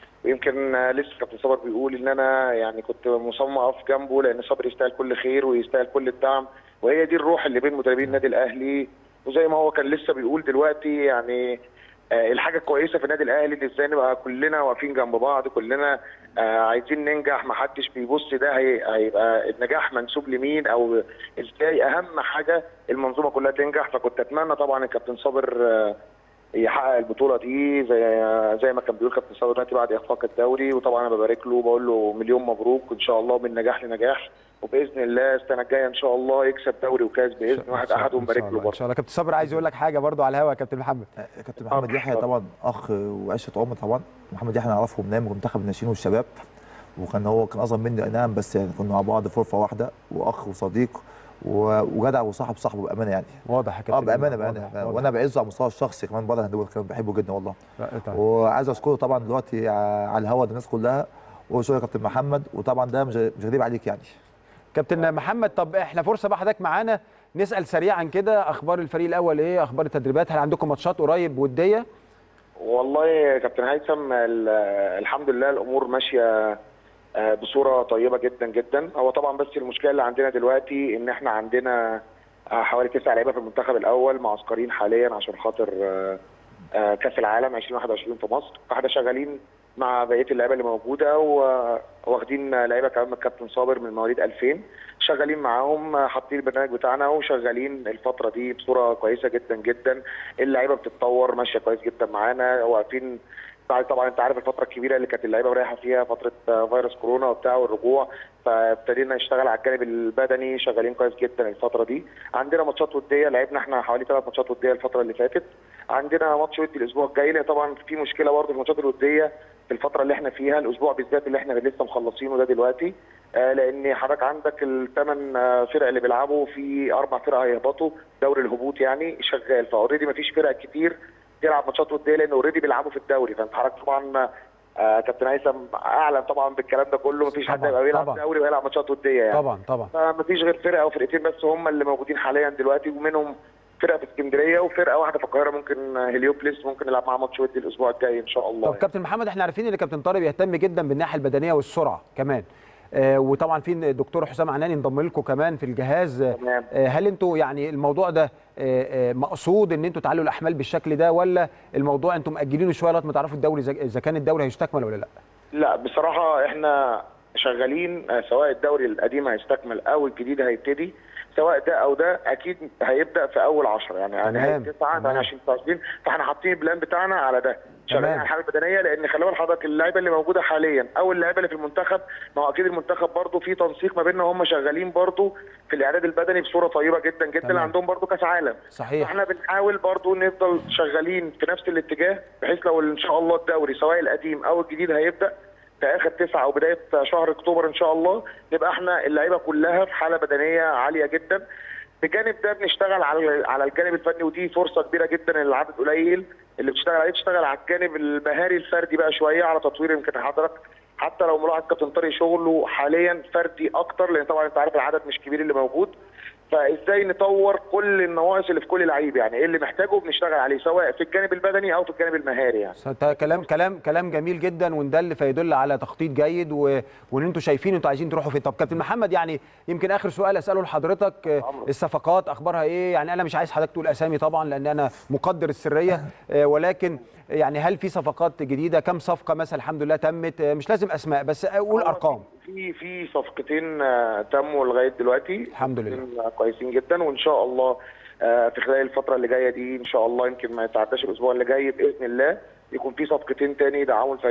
ويمكن آه، لسه كابتن صابر بيقول ان انا يعني كنت مصمم اقف جنبه لان صابر يستاهل كل خير ويستاهل كل الدعم وهي دي الروح اللي بين مدربين النادي الاهلي وزي ما هو كان لسه بيقول دلوقتي يعني آه، الحاجه الكويسه في النادي الاهلي ان ازاي نبقى كلنا واقفين جنب بعض كلنا آه، عايزين ننجح ما حدش بيبص ده هي- هيبقى النجاح منسوب لمين او ازاي اهم حاجه المنظومه كلها تنجح فكنت اتمنى طبعا الكابتن صابر آه، يحقق البطوله دي زي زي ما كان بيقول كابتن صابر دلوقتي بعد اخفاق الدوري وطبعا انا ببارك له وبقول له مليون مبروك وان شاء الله من نجاح لنجاح وباذن الله السنه الجايه ان شاء الله يكسب دوري وكاس باذن واحد احد ونبارك له ان برضه شاء الله كابتن صابر عايز يقول لك حاجه برضو على الهوا يا كابتن محمد كابتن محمد يحيى طبعا اخ وعشره عمر طبعا محمد يحيى نعرفه من ايام منتخب الناشئين والشباب وكان هو كان اصغر مني اي نعم بس يعني كنا مع بعض في غرفه واحده واخ وصديق و- وجدع وصاحب صاحبه بامانه يعني واضح يا اه كابتن بامانه واضح، بامانه واضح. وانا بعزه على المستوى الشخصي كمان بره الهندبول كمان بحبه جدا والله لا، طبعا. وعايز اشكره طبعا دلوقتي ع- على الهوا الناس كلها وشكرا يا كابتن محمد وطبعا ده مش مش غريب عليك يعني كابتن محمد طب احنا فرصه بقى حضرتك معانا نسال سريعا كده اخبار الفريق الاول ايه اخبار التدريبات هل عندكم ماتشات قريب وديه والله يا كابتن هيثم ال- الحمد لله الامور ماشيه آه، بصوره طيبه جدا جدا هو طبعا بس المشكله اللي عندنا دلوقتي ان احنا عندنا آه، حوالي تسع لعيبه في المنتخب الاول معسكرين حاليا عشان خاطر آه، آه، كاس العالم 2021 في مصر فاحنا شغالين مع بقيه اللعيبه اللي موجوده و- واخدين لعيبه كمان من الكابتن صابر من مواليد 2000 شغالين معاهم آه، حاطين البرنامج بتاعنا وشغالين الفتره دي بصوره كويسه جدا جدا اللعيبه بتتطور ماشيه كويس جدا معانا واقفين بعد طبعا انت عارف الفتره الكبيره اللي كانت اللعيبه رايحه فيها فتره آه، فيروس كورونا وبتاع والرجوع فابتدينا نشتغل على الجانب البدني شغالين كويس جدا الفتره دي عندنا ماتشات وديه لعبنا احنا حوالي ثلاث ماتشات وديه الفتره اللي فاتت عندنا ماتش ودي الاسبوع الجاي لان طبعا في مشكله برضه في الماتشات الوديه في الفتره اللي احنا فيها الاسبوع بالذات اللي احنا لسه مخلصينه ده دلوقتي آه لان حضرتك عندك الثمان فرق اللي بيلعبوا في اربع فرق هيهبطوا دوري الهبوط يعني شغال فاوريدي مفيش فرق كتير تلعب ماتشات وديه لان اوريدي بيلعبوا في الدوري فانت حضرتك طبعا آه كابتن هيثم اعلم طبعا بالكلام ده كله مفيش حد طبعاً، هيبقى بيلعب طبعاً. دوري ويلعب ماتشات وديه يعني طبعا طبعا فمفيش غير فرقه او فرقتين بس هم اللي موجودين حاليا دلوقتي ومنهم فرقه في اسكندريه وفرقه واحده في القاهره ممكن هليوبلس ممكن نلعب معاها ماتش ودي الاسبوع الجاي ان شاء الله طب كابتن محمد احنا عارفين ان كابتن طارق بيهتم جدا بالناحيه البدنيه والسرعه كمان آه وطبعا في الدكتور حسام عناني انضم لكم كمان في الجهاز تمام. آه هل انتوا يعني الموضوع ده آه آه مقصود ان انتوا تعلوا الاحمال بالشكل ده ولا الموضوع انتم مأجلينه شويه لغايه ما تعرفوا الدوري إذا- اذا كان الدوري هيستكمل ولا لا لا بصراحة احنا شغالين آه، سواء الدوري القديم هيستكمل او الجديد هيبتدي سواء ده او ده اكيد هيبدا في اول 10 يعني تمام، نهايه 9 تمام. 20 29 فاحنا حاطين البلان بتاعنا على ده شغالين تمام. على الحاله البدنيه لان خلي بال حضرتك اللعيبه اللي موجوده حاليا او اللعيبه اللي في المنتخب ما هو اكيد المنتخب برضه في تنسيق ما بيننا هم شغالين برضه في الاعداد البدني بصوره طيبه جدا جدا تمام. عندهم برضه كاس عالم صحيح احنا بنحاول برضو نفضل شغالين في نفس الاتجاه بحيث لو ان شاء الله الدوري سواء القديم او الجديد هيبدا في اخر تسعة او بدايه شهر اكتوبر ان شاء الله نبقى احنا اللعيبه كلها في حاله بدنيه عاليه جدا بجانب ده بنشتغل على على الجانب الفني ودي فرصه كبيره جدا ان العدد قليل اللي بتشتغل عليه تشتغل على الجانب المهاري الفردي بقى شويه على تطوير يمكن حضرتك حتى لو ملاحظ كابتن طارق شغله حاليا فردي اكتر لان طبعا انت عارف العدد مش كبير اللي موجود فازاي نطور كل النواقص اللي في كل لعيب يعني ايه اللي محتاجه بنشتغل عليه سواء في الجانب البدني او في الجانب المهاري يعني ده كلام كلام كلام جميل جدا وان ده اللي فيدل على تخطيط جيد و... وان انتوا شايفين انتوا عايزين تروحوا فين طب كابتن محمد يعني يمكن اخر سؤال اساله لحضرتك آه، الصفقات اخبارها ايه يعني انا مش عايز حضرتك تقول اسامي طبعا لان انا مقدر السريه آه، ولكن يعني هل في صفقات جديده كم صفقه مثلا الحمد لله تمت آه، مش لازم اسماء بس قول ارقام في في صفقتين آه، تموا لغايه دلوقتي الحمد لله صفقتين، آه، كويسين جدا وان شاء الله آه، في خلال الفتره اللي جايه دي ان شاء الله يمكن ما يتعداش الاسبوع اللي جاي باذن الله يكون في صفقتين تاني يدعموا الفريق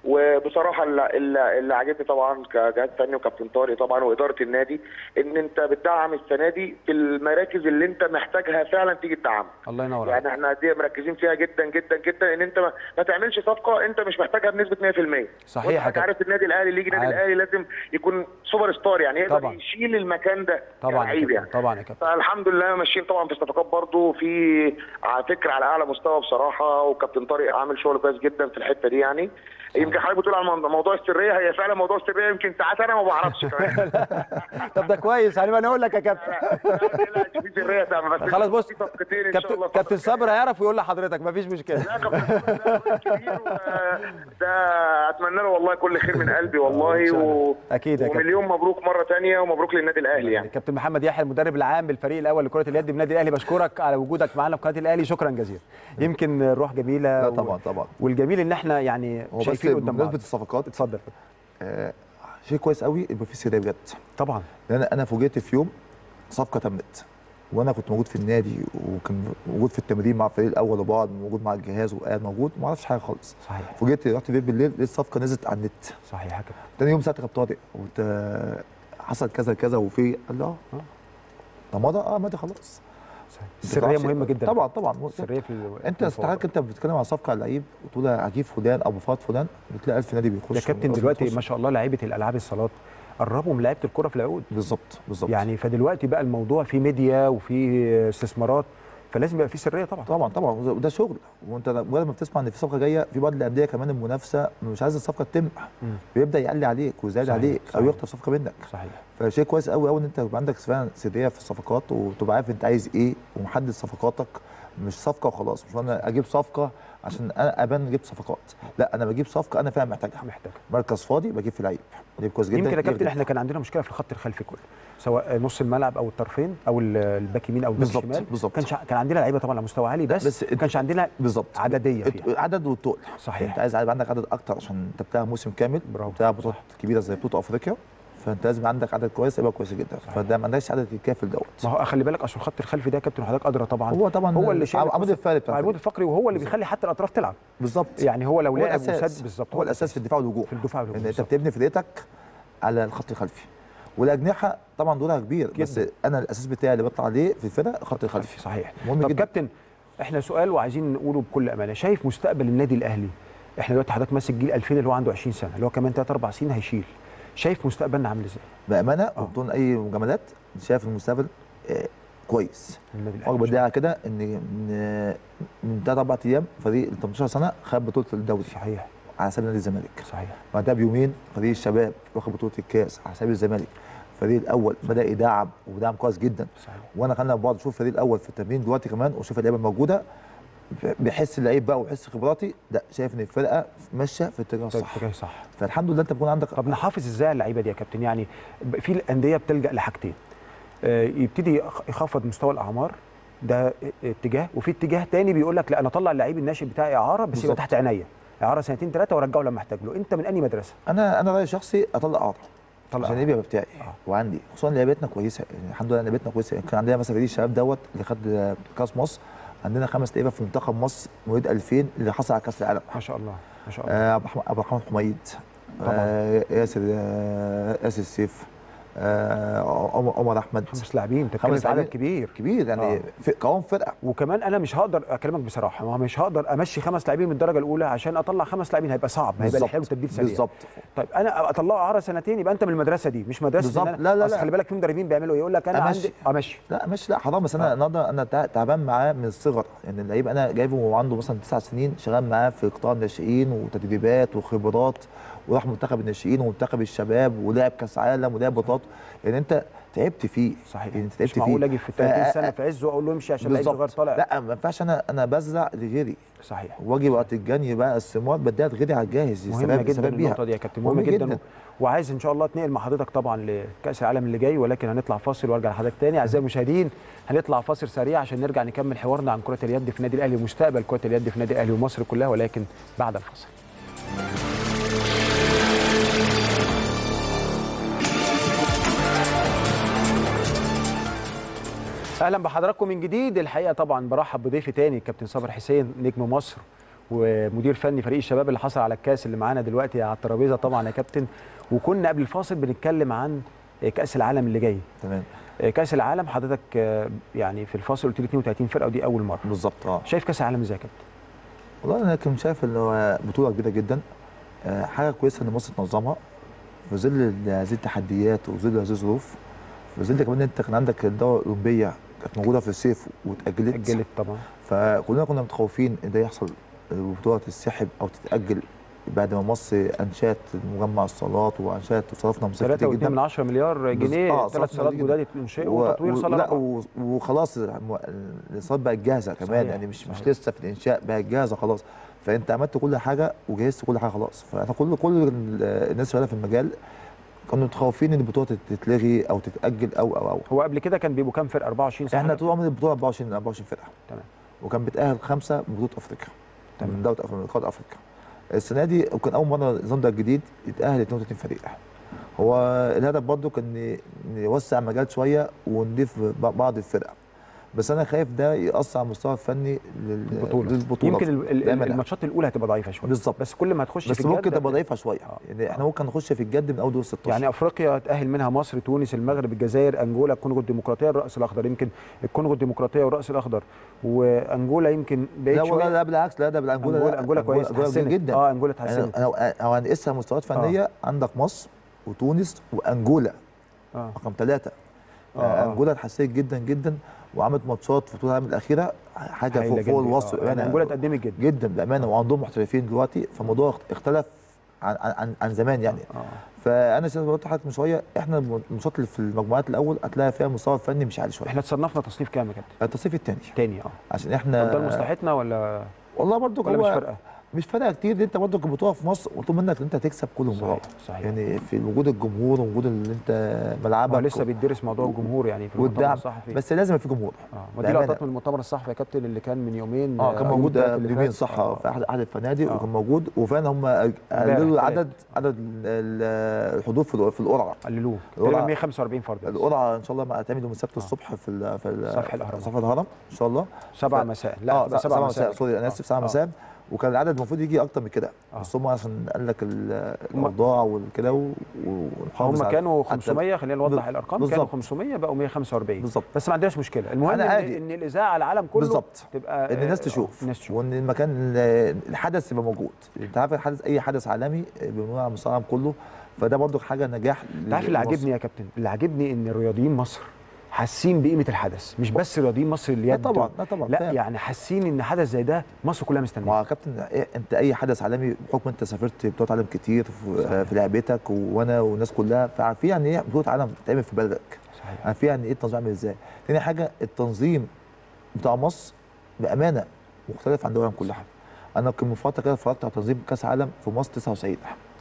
وبصراحه اللي, اللي اللي عاجبني طبعا كجهاز فني وكابتن طارق طبعا واداره النادي ان انت بتدعم السنه دي في المراكز اللي انت محتاجها فعلا تيجي تدعمها الله ينور عليك يعني احنا دي مركزين فيها جدا جدا جدا ان انت ما, ما تعملش صفقه انت مش محتاجها بنسبه 100% صحيح وانت يا كابتن. عارف النادي الاهلي اللي يجي النادي عارف. الاهلي لازم يكون سوبر ستار يعني يقدر طبعا. يشيل المكان ده طبعا يا كلاعب كابتن يعني طبعا يا كابتن فالحمد لله ماشيين طبعا في الصفقات برضو في على فكره على اعلى مستوى بصراحه وكابتن طارق عامل شغل كويس جدا في الحته دي يعني يمكن حضرتك بتقول على الموضوع- موضوع السريه هي فعلا موضوع السريه يمكن ساعات انا ما بعرفش كمان طب ده كويس يعني انا اقول لك يا كابتن في سريه فعلا بس خلاص بص في صفقتين ان شاء كابتن الله كابتن صابر هيعرف ويقول لحضرتك مفيش مشكله ده اتمنى له والله كل خير من قلبي والله و... اكيد يا كابتن ومليون مبروك مره ثانيه ومبروك للنادي الاهلي يعني كابتن محمد يحيى المدرب العام بالفريق الاول لكره اليد بالنادي الاهلي بشكرك على وجودك معانا في قناه الاهلي شكرا جزيلا يمكن روح جميله لا و- طبعا طبعا والجميل ان احنا يعني هو بس شايفين قدام بعض بمناسبه الصفقات اتفضل آه شيء كويس قوي يبقى في سريه بجد طبعا لان انا فوجئت في يوم صفقه تمت وانا كنت موجود في النادي وكان موجود في التمرين مع الفريق الاول وبعض موجود مع الجهاز وقاعد موجود ما اعرفش حاجه خالص صحيح فوجئت رحت البيت بالليل لقيت الصفقه نزلت على النت صحيح يا كابتن تاني يوم ساعتها كابتن طارق وانت حصل كذا كذا وفي قال له اه ده مضى اه مضى خلاص أنت السريه تعرفش- مهمه جدا طبعا طبعا السريه في ال- انت في استحالك انت بتتكلم عن صفقه على لعيب وتقول هجيب فلان او بفاض فلان بتلاقي 1000 نادي بيخش يا كابتن دلوقتي ما شاء الله لعيبه الالعاب الصالات قربوا من لعيبه الكره في العقود بالظبط بالظبط يعني فدلوقتي بقى الموضوع فيه ميديا وفيه استثمارات فلازم يبقى فيه سريه طبعا طبعا طبعا وده شغل وانت مجرد ما بتسمع ان في صفقه جايه في بعض الانديه كمان المنافسه مش عايز الصفقه تتم مم. بيبدا يعلي عليك ويزايد صحيح، عليك او صحيح. يخطف صفقه منك صحيح فشيء كويس قوي قوي ان انت يبقى عندك فعلا سريه في الصفقات وتبقى عارف انت عايز ايه ومحدد صفقاتك مش صفقه وخلاص مش انا اجيب صفقه عشان انا ابان جبت صفقات لا انا بجيب صفقه انا فعلا محتاجها محتاج مركز فاضي بجيب في لعيب لعيب كويس جدا يمكن يا كابتن يخدم. احنا كان عندنا مشكله في الخط الخلفي كله سواء نص الملعب او الطرفين او ال- الباك يمين او الباك بالظبط، شمال بالظبط. كان كان عندنا لعيبه طبعا على مستوى عالي بس, بس ما كانش عندنا بالظبط عدديه فيها عدد والتقل صحيح. انت عايز يبقى عندك عدد اكتر عشان انت بتلعب موسم كامل برافو. بتلعب بطولات كبيره زي بطوله افريقيا فانت لازم عندك عدد كويس يبقى كويس جدا فده ما عندكش عدد يكافئ دوت ما هو خلي بالك اصل الخط الخلفي ده يا كابتن حضرتك ادرى طبعا هو طبعا هو اللي شايل عمود الفقري بتاع العمود الفقري وهو اللي بيخلي حتى الاطراف تلعب بالظبط يعني هو لو هو لعب الأساس. وسد بالظبط هو الاساس في الدفاع والهجوم في الدفاع والهجوم ان انت بالظبط. بتبني فرقتك على الخط الخلفي والاجنحه طبعا دورها كبير بس انا الاساس بتاعي اللي بطلع عليه في الفرق الخط الخلفي صحيح مهم طب جدا كابتن احنا سؤال وعايزين نقوله بكل امانه شايف مستقبل النادي الاهلي احنا دلوقتي حضرتك ماسك جيل 2000 اللي هو عنده 20 سنه اللي هو كمان 3 4 سنين هيشيل شايف مستقبلنا عامل ازاي بامانه وبدون اي مجاملات شايف المستقبل آه، كويس النادي الاهلي اكبر داعي كده ان من من ثلاث اربع ايام فريق ال 18 سنه خد بطوله الدوري صحيح على حساب نادي الزمالك صحيح بعدها بيومين فريق الشباب واخد بطوله الكاس على حساب الزمالك الفريق الاول بدا يدعم ودعم كويس جدا صحيح. وانا خلينا بقعد اشوف الفريق الاول في التمرين دلوقتي كمان واشوف اللعيبه الموجوده بحس اللعيب بقى وحس خبراتي لا شايف ان الفرقه ماشيه في الاتجاه الصح اتجاه صح فالحمد لله انت بيكون عندك طب نحافظ ازاي على اللعيبه دي يا كابتن يعني ب- في الانديه بتلجا لحاجتين آه، يبتدي يخ- يخفض مستوى الاعمار ده اتجاه وفي اتجاه تاني بيقول لك لا انا اطلع اللعيب الناشئ بتاعي اعاره بس يبقى بالظبط. تحت عينيا اعاره سنتين ثلاثه وارجعه لما احتاج له انت من انهي مدرسه انا انا رايي شخصي اطلع اعاره طلع عشان يبقى بتاعي وعندي خصوصا لعيبتنا كويسه يعني الحمد لله لعيبتنا كويسه كان عندنا مثلا فريق الشباب دوت اللي خد كاس مصر عندنا خمس لعيبه في منتخب مصر مواليد 2000 اللي حصل على كاس العالم ما شاء الله ما شاء الله آه، عبد الرحمن- عبد الرحمن حميد طبعاً. آه، ياسر آه، ياسر السيف آه، عمر عمر احمد خمس لاعبين بتتكلم في عدد لاعبين كبير كبير يعني آه. في قوام فرقه وكمان انا مش هقدر اكلمك بصراحه ما هو مش هقدر امشي خمس لاعبين من الدرجه الاولى عشان اطلع خمس لاعبين هيبقى صعب هيبقى بالظبط. الحلو تبديل سريع بالظبط طيب انا اطلعه اعاره سنتين يبقى انت من المدرسه دي مش مدرسه بالظبط. إن أنا- لا، لا، أصل لا. خلي بالك في مدربين بيعملوا ايه يقول لك انا أمشي. عندي امشي لا مش لا حرام بس انا النهارده انا تع- تعبان معاه من الصغر يعني اللعيب انا جايبه وعنده مثلا تسع سنين شغال معاه في قطاع الناشئين وتدريبات وخبرات وراح منتخب الناشئين ومنتخب الشباب ولعب كاس عالم ولعب بطولات يعني انت تعبت فيه صحيح يعني انت تعبت مش فيه معقول اجي في 30 فا- سنه في عزه واقول له امشي عشان لعيب صغير بالظبط طالع لا ما ينفعش انا انا بزرع لغيري صحيح واجي وقت الجني بقى الثمار بديها لغيري على الجاهز مهمه يستفاد- جدا يستفاد بيها. النقطه دي يا كابتن مهمه جدا, وعايز ان شاء الله اتنقل مع حضرتك طبعا لكاس العالم اللي جاي ولكن هنطلع فاصل وارجع لحضرتك تاني اعزائي المشاهدين هنطلع فاصل سريع عشان نرجع نكمل حوارنا عن كره اليد في النادي الاهلي ومستقبل كره اليد في النادي الاهلي ومصر كلها ولكن بعد الفاصل اهلا بحضراتكم من جديد الحقيقه طبعا برحب بضيفي تاني الكابتن صابر حسين نجم مصر ومدير فني فريق الشباب اللي حصل على الكاس اللي معانا دلوقتي على الترابيزه طبعا يا كابتن وكنا قبل الفاصل بنتكلم عن كاس العالم اللي جاي تمام كاس العالم حضرتك آه، يعني في الفاصل قلت لي 32 فرقه ودي اول مره بالظبط اه شايف كاس العالم ازاي يا كابتن والله انا كنت شايف ان هو بطوله كبيره جدا آه، حاجه كويسه ان مصر تنظمها في ظل هذه التحديات وفي ظل هذه الظروف في ظل كمان انت كان عندك الدوره الاولمبيه كانت موجوده في الصيف واتاجلت اتاجلت طبعا فكلنا كنا متخوفين ان ده يحصل البطوله تتسحب او تتاجل بعد ما مصر انشات مجمع الصالات وانشات وصرفنا مصاريف كتير 3.2 جدا من 10 مليار بز- جنيه آه، ثلاث صرفنا صالات كتير جداد ينشئوا و- وتطوير و- صاله لا رابعة. و- وخلاص الم- الصالات بقت جاهزه كمان صحيح، يعني مش مش صحيح. لسه في الانشاء بقت جاهزه خلاص فانت عملت كل حاجه وجهزت كل حاجه خلاص فاحنا كل كل ال- الناس اللي في المجال كانوا متخوفين ان البطوله تت- تتلغي او تتاجل او او او هو قبل كده كان بيبقوا كام فرقه 24 صح احنا كده؟ طول عمر البطوله 24 24 فرقه تمام وكان بتاهل خمسه من بطوله افريقيا تمام. من دوله أف- من قاره افريقيا السنه دي كان اول مره النظام ده الجديد يتاهل 32 فريق هو الهدف برضه كان ن- نوسع مجال شويه ونضيف ب- بعض الفرق بس انا خايف ده ياثر على المستوى الفني لل- البطوله للبطوله يمكن ال- ال- دايماً. الماتشات الاولى هتبقى ضعيفه شويه بالظبط بس كل ما تخش بس في الجد ممكن تبقى هت- ضعيفه شويه يعني احنا ممكن نخش في الجد من اول دور 16 يعني افريقيا تاهل منها مصر تونس المغرب الجزائر انجولا الكونغو الديمقراطيه الراس الاخضر يمكن الكونغو الديمقراطيه والراس الاخضر وانجولا يمكن بعيد لا والله شويه لا بالعكس لا ده بالانجولا انجولا لا، انجولا كويس أنجولا اتحسنت جدا اه انجولا يعني اتحسنت انا لو هنقيسها مستويات فنيه عندك مصر وتونس وانجولا اه رقم ثلاثه آه، آه. انجولا اتحسنت جدا جدا وعملت ماتشات في بطوله العالم الاخيره حاجه هايلة فوق فوق جداً. الوصف آه، بامانه انجولا اتقدمت جدا جدا بامانه وعندهم محترفين دلوقتي فالموضوع اختلف عن عن, عن زمان يعني آه. فانا زي ما قلت لحضرتك من شويه احنا الماتشات اللي في المجموعات الاول هتلاقي فيها المستوى الفني مش عالي شويه احنا تصنفنا تصنيف كام يا كابتن؟ التصنيف الثاني تاني اه عشان احنا طب ده لمصلحتنا ولا والله برضو ولا هو مش فارقه؟ مش فارقه كتير دي انت برضه كبطوله في مصر مطلوب منك ان انت تكسب كل مباراه صحيح. يعني في وجود الجمهور ووجود اللي انت ما ملعبك هو لسه بيدرس موضوع الجمهور يعني في المؤتمر والدعم الصحفي بس لازم يبقى في جمهور اه ما دي بأمانة. لقطات من المؤتمر الصحفي يا كابتن اللي كان من يومين اه كان أو موجود الثلاث اللي من يومين فات. صح آه. في احد احد الفنادق آه. وكان موجود وفعلا هم قللوا عدد عدد ال- ال- الحضور في ال- في القرعه قللوه القرعة- تقريبا 145 فرد بس. القرعه ان شاء الله ما هتعملوا من السبت الصبح في ال في ال صفح الأهرام. صفحه الهرم ان شاء الله سبعة ف- مساء. لا، اه هتبقى سبعة سبعة مساء مساء. سوري انا آه. اسف سبعة آه. مساء وكان العدد المفروض يجي اكتر من كده آه. بس هم عشان قال لك ال- الاوضاع والكده و- ونحافظ هم على- كانوا على 500 خلينا نوضح بالظبط. الارقام كانوا بالظبط. 500 بقوا 145 بالظبط بس ما عندناش مشكله المهم أنا ان, عادي. إن الاذاعه على العالم كله بالظبط تبقى ان الناس آه، تشوف الناس تشوف وان المكان الحدث يبقى موجود انت عارف الحدث اي حدث عالمي بنقول على مستوى العالم كله فده برضو حاجه نجاح انت عارف اللي لمصر. عاجبني يا كابتن اللي عاجبني ان الرياضيين مصر حاسين بقيمه الحدث مش بس رياضيين مصر اللي لا يد طبعا لا طبعا لا فاهم. يعني حاسين ان حدث زي ده مصر كلها مستنيه ما هو يا كابتن إيه انت اي حدث عالمي بحكم انت سافرت بطولات عالم كتير في, في لعبتك وانا والناس كلها فعارفين يعني ايه بطوله عالم بتتعمل في بلدك صحيح عارفين يعني ايه التنظيم عامل ازاي تاني حاجه التنظيم بتاع مصر بامانه مختلف عن الدول كلها انا كنت من فتره كده اتفرجت على تنظيم كاس عالم في مصر 99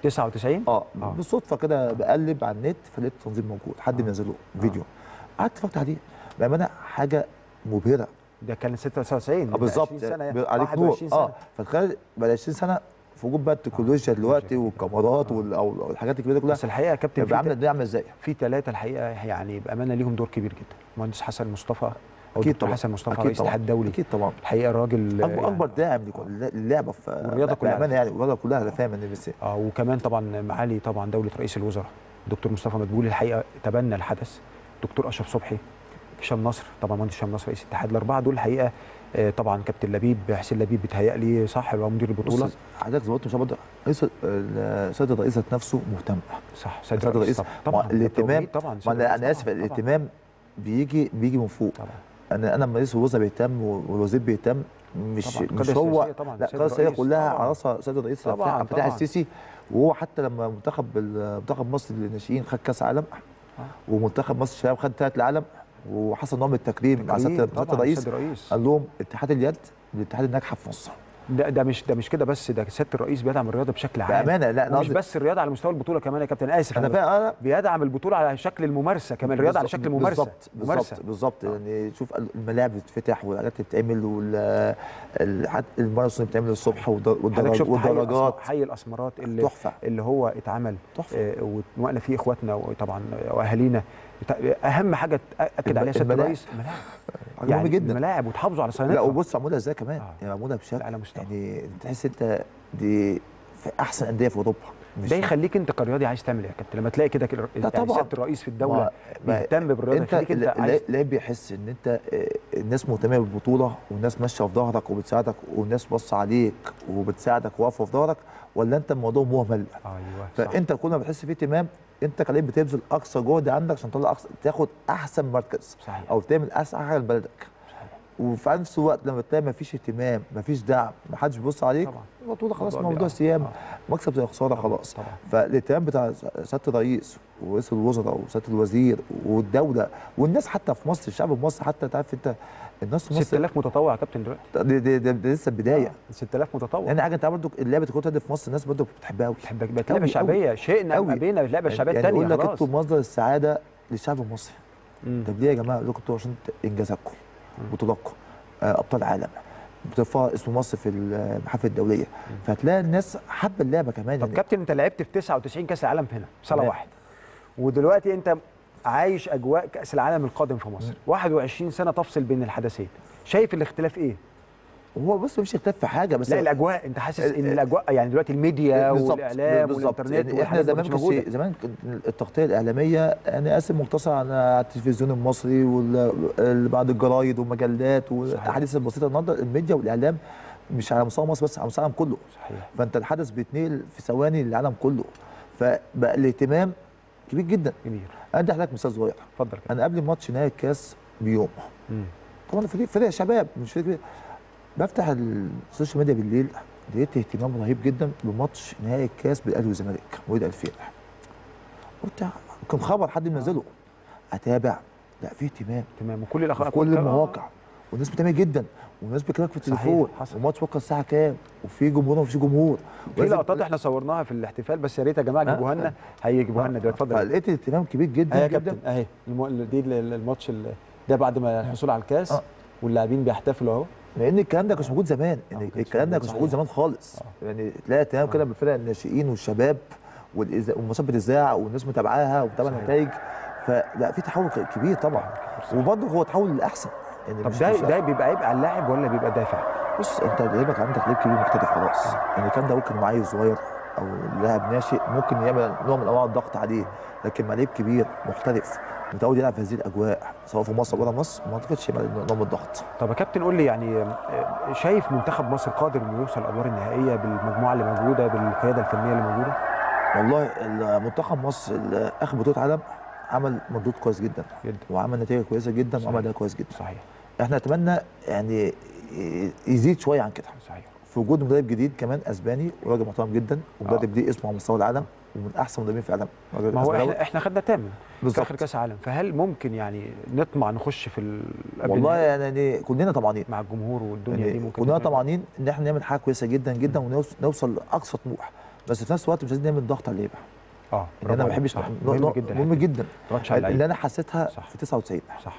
99 اه بالصدفه كده بقلب على النت فلقيت التنظيم موجود حد منزله فيديو قعدت اتفرجت عليه بامانه حاجه مبهره ده كان 96 اه بالظبط 20 سنه يعني. عليك 21 نور سنه اه فتخيل بعد 20 سنه في وجود بقى التكنولوجيا دلوقتي والكاميرات وال- او أو الحاجات الكبيره دي كلها بس الحقيقه يا كابتن يبقى عامله الدنيا عامله ازاي؟ في ثلاثه الحقيقه يعني بامانه ليهم دور كبير جدا المهندس حسن مصطفى او أكيد الدكتور طبعاً. حسن مصطفى أكيد رئيس طبعاً. الاتحاد الدولي اكيد طبعا الحقيقه الراجل اكبر يعني اكبر داعم للعبه في والرياضة كلها. بامانه يعني الرياضه كلها انا فاهم ان بس اه وكمان طبعا معالي طبعا دوله رئيس الوزراء الدكتور مصطفى مدبولي الحقيقه تبنى الحدث دكتور اشرف صبحي هشام نصر طبعا مهندس هشام نصر رئيس الاتحاد الاربعه دول الحقيقه آه، طبعا كابتن لبيب حسين لبيب بيتهيألي صح اللي هو مدير البطوله بص حضرتك زي ما قلت مش برضه رئيس ال- سيد الرئيس ذات نفسه مهتم صح سيد الرئيس طبعا طبعا طبعا الاهتمام بالتوجيه طبعا ما سيد انا الرئيس انا اسف طبعاً، طبعاً. الاهتمام بيجي بيجي من فوق طبعا انا انا لما رئيس الوزراء بيهتم والوزير بيهتم مش طبعاً. مش القيادة هو السياسية طبعاً، لا السيد القياده السياسيه الرئيس كلها طبعاً. على راسها السيد الرئيس طبعاً، عبد الفتاح طبعاً. السيسي وهو حتى لما منتخب ال- منتخب مصر للناشئين خد كاس عالم ومنتخب مصر الشباب خد ثلاث العالم وحصل نوع من التكريم مع تكريم سياده طبعاً، سيادة الرئيس سيادة الرئيس. قال لهم اتحاد اليد من الاتحاد الناجحه في مصر ده ده مش ده مش كده بس ده سياده الرئيس بيدعم الرياضه بشكل عام بامانه لا أنا ومش قصدي- بس الرياضه على مستوى البطوله كمان يا كابتن اسف أنا فاهم، أنا- بيدعم البطوله على شكل الممارسه كمان الرياضه على شكل ممارسه بالظبط ممارسه بالظبط بالظبط يعني شوف الملاعب بتتفتح والحاجات اللي بتتعمل وال ال- حتى الماراثون اللي بتتعمل الصبح والدر- حضرتك والدرج- شفت حي والدرجات الأسمار- حي الاسمرات اللي تحفة. اللي هو اتعمل تحفة. آه ووقنا فيه اخواتنا وطبعا واهالينا بتا- اهم حاجه تاكد الم- عليها سياده الملاعب. الرئيس حاجة يعني مهمة جدا. الملاعب وتحافظوا على لا صيانتها وبص معموله ازاي كمان يعني معموله بشكل يعني تحس انت دي في احسن انديه في اوروبا مش- ده يخليك انت كرياضي عايز تعمل ايه يا كابتن لما تلاقي كده كده لا يعني طبعا سياده الرئيس في الدوله ما- ما- بيهتم بالرياضه انت يخليك انت لا- عايز لا بيحس ان انت آه، الناس مهتمه بالبطوله والناس ماشيه في ظهرك وبتساعدك والناس باصه عليك وبتساعدك واقفه في ظهرك ولا انت الموضوع مهمل ايوه فانت كل ما بتحس فيه اهتمام انت كلاعب بتبذل اقصى جهد عندك عشان تطلع اقصى تاخد احسن مركز صحيح. او تعمل احسن حاجه لبلدك وفي نفس الوقت لما تلاقي مفيش اهتمام مفيش دعم محدش بيبص عليك البطوله خلاص الموضوع موضوع بيقع. سيام مكسب زي خساره خلاص طبعا. فالاهتمام بتاع سياده الرئيس ورئيس الوزراء وسياده الوزير والدوله والناس حتى في مصر الشعب في مصر حتى تعرف انت الناس في مصر 6000 متطوع يا كابتن دلوقتي دي, دي, دي, دي لسه البدايه 6000 متطوع يعني حاجه انت برضه لعبه كره اليد في مصر الناس برضه بتحبها قوي بتحبها بقت لعبه شعبيه شئنا ام ابينا اللعبه الشعبيه يعني الثانيه يقول لك خلاص انتوا مصدر السعاده للشعب المصري طب ليه يا جماعه يقول لكم انتوا عشان انجازاتكم بطولاتكم آه، ابطال عالم بترفع اسم مصر في المحافل الدوليه فهتلاقي الناس حابه اللعبه كمان طب كابتن انت لعبت في 99 كاس العالم هنا في صاله تمام. واحده ودلوقتي انت عايش اجواء كاس العالم القادم في مصر 21 سنه تفصل بين الحدثين شايف الاختلاف ايه هو بص مفيش اختلاف في حاجه بس لا الاجواء انت حاسس ان الاجواء يعني دلوقتي الميديا بالظبط، والاعلام بالظبط. والانترنت يعني احنا والحاجات دي زمان مش كانش موجوده زمان كانت التغطيه الاعلاميه انا اسف مقتصر على التلفزيون المصري وبعض الجرايد والمجلات والاحاديث البسيطه النهارده الميديا والاعلام مش على مستوى مصر بس على مستوى العالم كله صحيح فانت الحدث بيتنقل في ثواني للعالم كله فبقى الاهتمام كبير جدا كبير ادي حضرتك مثال صغير اتفضل انا قبل ماتش نهائي الكاس بيوم مم. طبعا فريق فريق شباب مش فريق كبير. بفتح السوشيال ميديا بالليل لقيت اهتمام رهيب جدا بماتش نهائي الكاس بالاهلي والزمالك مواليد 2000 قلت كان خبر حد منزله اتابع لا في اهتمام اهتمام وكل الاخبار في كل المواقع والناس بتعمل جدا والناس بتكلمك في التليفون حصل. وماتش بكره الساعه كام وفي جمهور ومفيش جمهور في ولازم- لقطات احنا صورناها في الاحتفال بس يا ريت يا جماعه يجيبوها لنا هيجيبوها لنا دلوقتي اتفضل فلقيت الاهتمام كبير جدا اهي يا جدا كابتن اهي الم- دي ال- ال- الماتش ال- ده بعد ما الحصول على الكاس آه. واللاعبين بيحتفلوا اهو لان الكلام ده كانش موجود زمان يعني الكلام ده موجود، كانش موجود صحيح. زمان خالص يعني تلاقي اهتمام كده بالفرق الناشئين والشباب والإذا- والماتشات بتذاع والناس متابعاها ومتابعه النتائج فلا في تحول ك- كبير طبعا وبرضه هو تحول للاحسن يعني طب مش- ده مش ده بيبقى عيب على اللاعب ولا بيبقى دافع؟ بص انت لعيبك عندك لعيب كبير مختلف خلاص يعني الكلام ده ممكن معايا صغير او لاعب ناشئ ممكن يعمل نوع من انواع الضغط عليه لكن مع لعيب كبير محترف متعود يلعب في هذه الاجواء سواء في مصر ولا بره مصر ما اعتقدش يعمل نوع من الضغط طب يا كابتن قول لي يعني آه، شايف منتخب مصر قادر انه يوصل الادوار النهائيه بالمجموعه اللي موجوده بالقياده الفنيه اللي موجوده؟ والله المنتخب مصر اللي اخر بطوله عالم عمل مردود كويس جدا جدا وعمل نتيجه كويسه جدا وعمل اداء كويس جدا صحيح احنا نتمنى يعني ي- يزيد شويه عن كده صحيح في وجود مدرب جديد كمان اسباني وراجل محترم جدا ومدرب ليه اسمه على مستوى العالم ومن احسن المدربين في العالم راجل ما هو أسباني. احنا احنا خدنا تامن في بالظبط. اخر كاس عالم فهل ممكن يعني نطمع نخش في ال- قبل والله النهائي يعني كلنا طمعانين مع الجمهور والدنيا يعني دي ممكن كلنا نعمل- طمعانين ان احنا نعمل حاجه كويسه جدا جدا ونوصل نوصل لاقصى طموح بس في نفس الوقت مش عايزين نعمل ضغط على اللعيبه اه يعني برافو انا ما عليك. بحبش صح. نوع- مهم نوع- جدا مهم جدا ضغط على اللعيبة. اللي انا حسيتها في 99 صح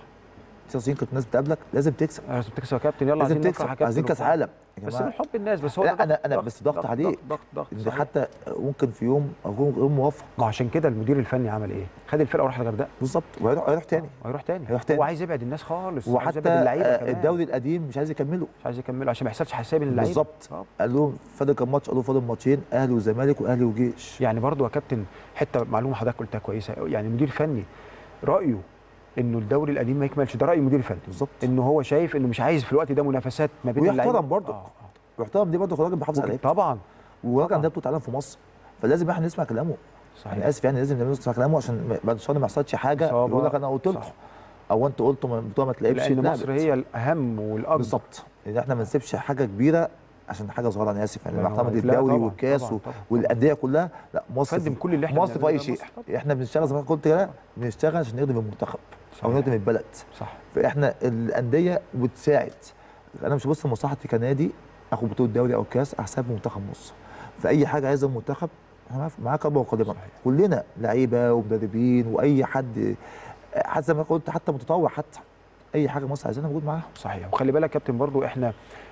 99 كانت الناس بتقابلك لازم تكسب لازم تكسب يا كابتن يلا لازم عايزين تكسب نفرح يا كابتن عايزين كاس وبتاع. عالم يا بس جماعة. من حب الناس بس هو لا ده انا ضغط- انا بس ضغط ضغط عليك ضغط ضغط إن صحيح. حتى ممكن في يوم اكون غير موفق ما عشان كده المدير الفني عمل ايه؟ خد الفرقه وراح الغردقه بالظبط وهيروح هيروح تاني هيروح تاني هيروح تاني. هو عايز يبعد الناس خالص عايز وحتى يبعد اللعيبه آه، كمان. الدوري القديم مش عايز يكمله مش عايز يكمله عشان ما يحصلش حساب للعيبه بالظبط قال لهم فاضل كام ماتش قالوا فاضل ماتشين اهلي وزمالك واهلي وجيش يعني برضو يا كابتن حته معلومه حضرتك قلتها كويسه يعني مدير فني رايه انه الدوري القديم ما يكملش ده راي مدير فني بالظبط انه هو شايف انه مش عايز في الوقت ده منافسات ما بين اللعيبه ويحترم برضه ويحترم دي برضه راجل بيحافظ على لعيبته طبعا وراجل عنده بطوله عالم في مصر فلازم احنا نسمع كلامه صحيح. انا اسف يعني لازم نسمع كلامه عشان ما- بعد الشهر ما يحصلش حاجه إصابة. يقول لك انا قلت لكم صح. او انت قلت ما- البطوله ما تلعبش لان لا، مصر هي الاهم والاكبر بالظبط ان احنا ما نسيبش حاجه كبيره عشان حاجه صغيره انا اسف يعني لا، معتمد لا، الدوري طبعاً، والكاس طبعاً، و- طبعاً. والانديه كلها لا مصر قدم في- كل اللي إحنا مصر في بنعمله اي ده شيء مصر احنا بنشتغل زي ما قلت كده بنشتغل عشان نخدم المنتخب او صحيح. نخدم البلد صح فاحنا الانديه بتساعد انا مش ببص لمصلحتي كنادي اخد بطوله دوري او كاس احسب منتخب مصر في اي حاجه عايزه المنتخب احنا معاك- معاك اربع وقادمه كلنا لعيبه ومدربين واي حد حتى زي ما قلت حتى متطوع حتى اي حاجه مصر عايزينها موجود معاها صحيح وخلي بالك يا كابتن برضو احنا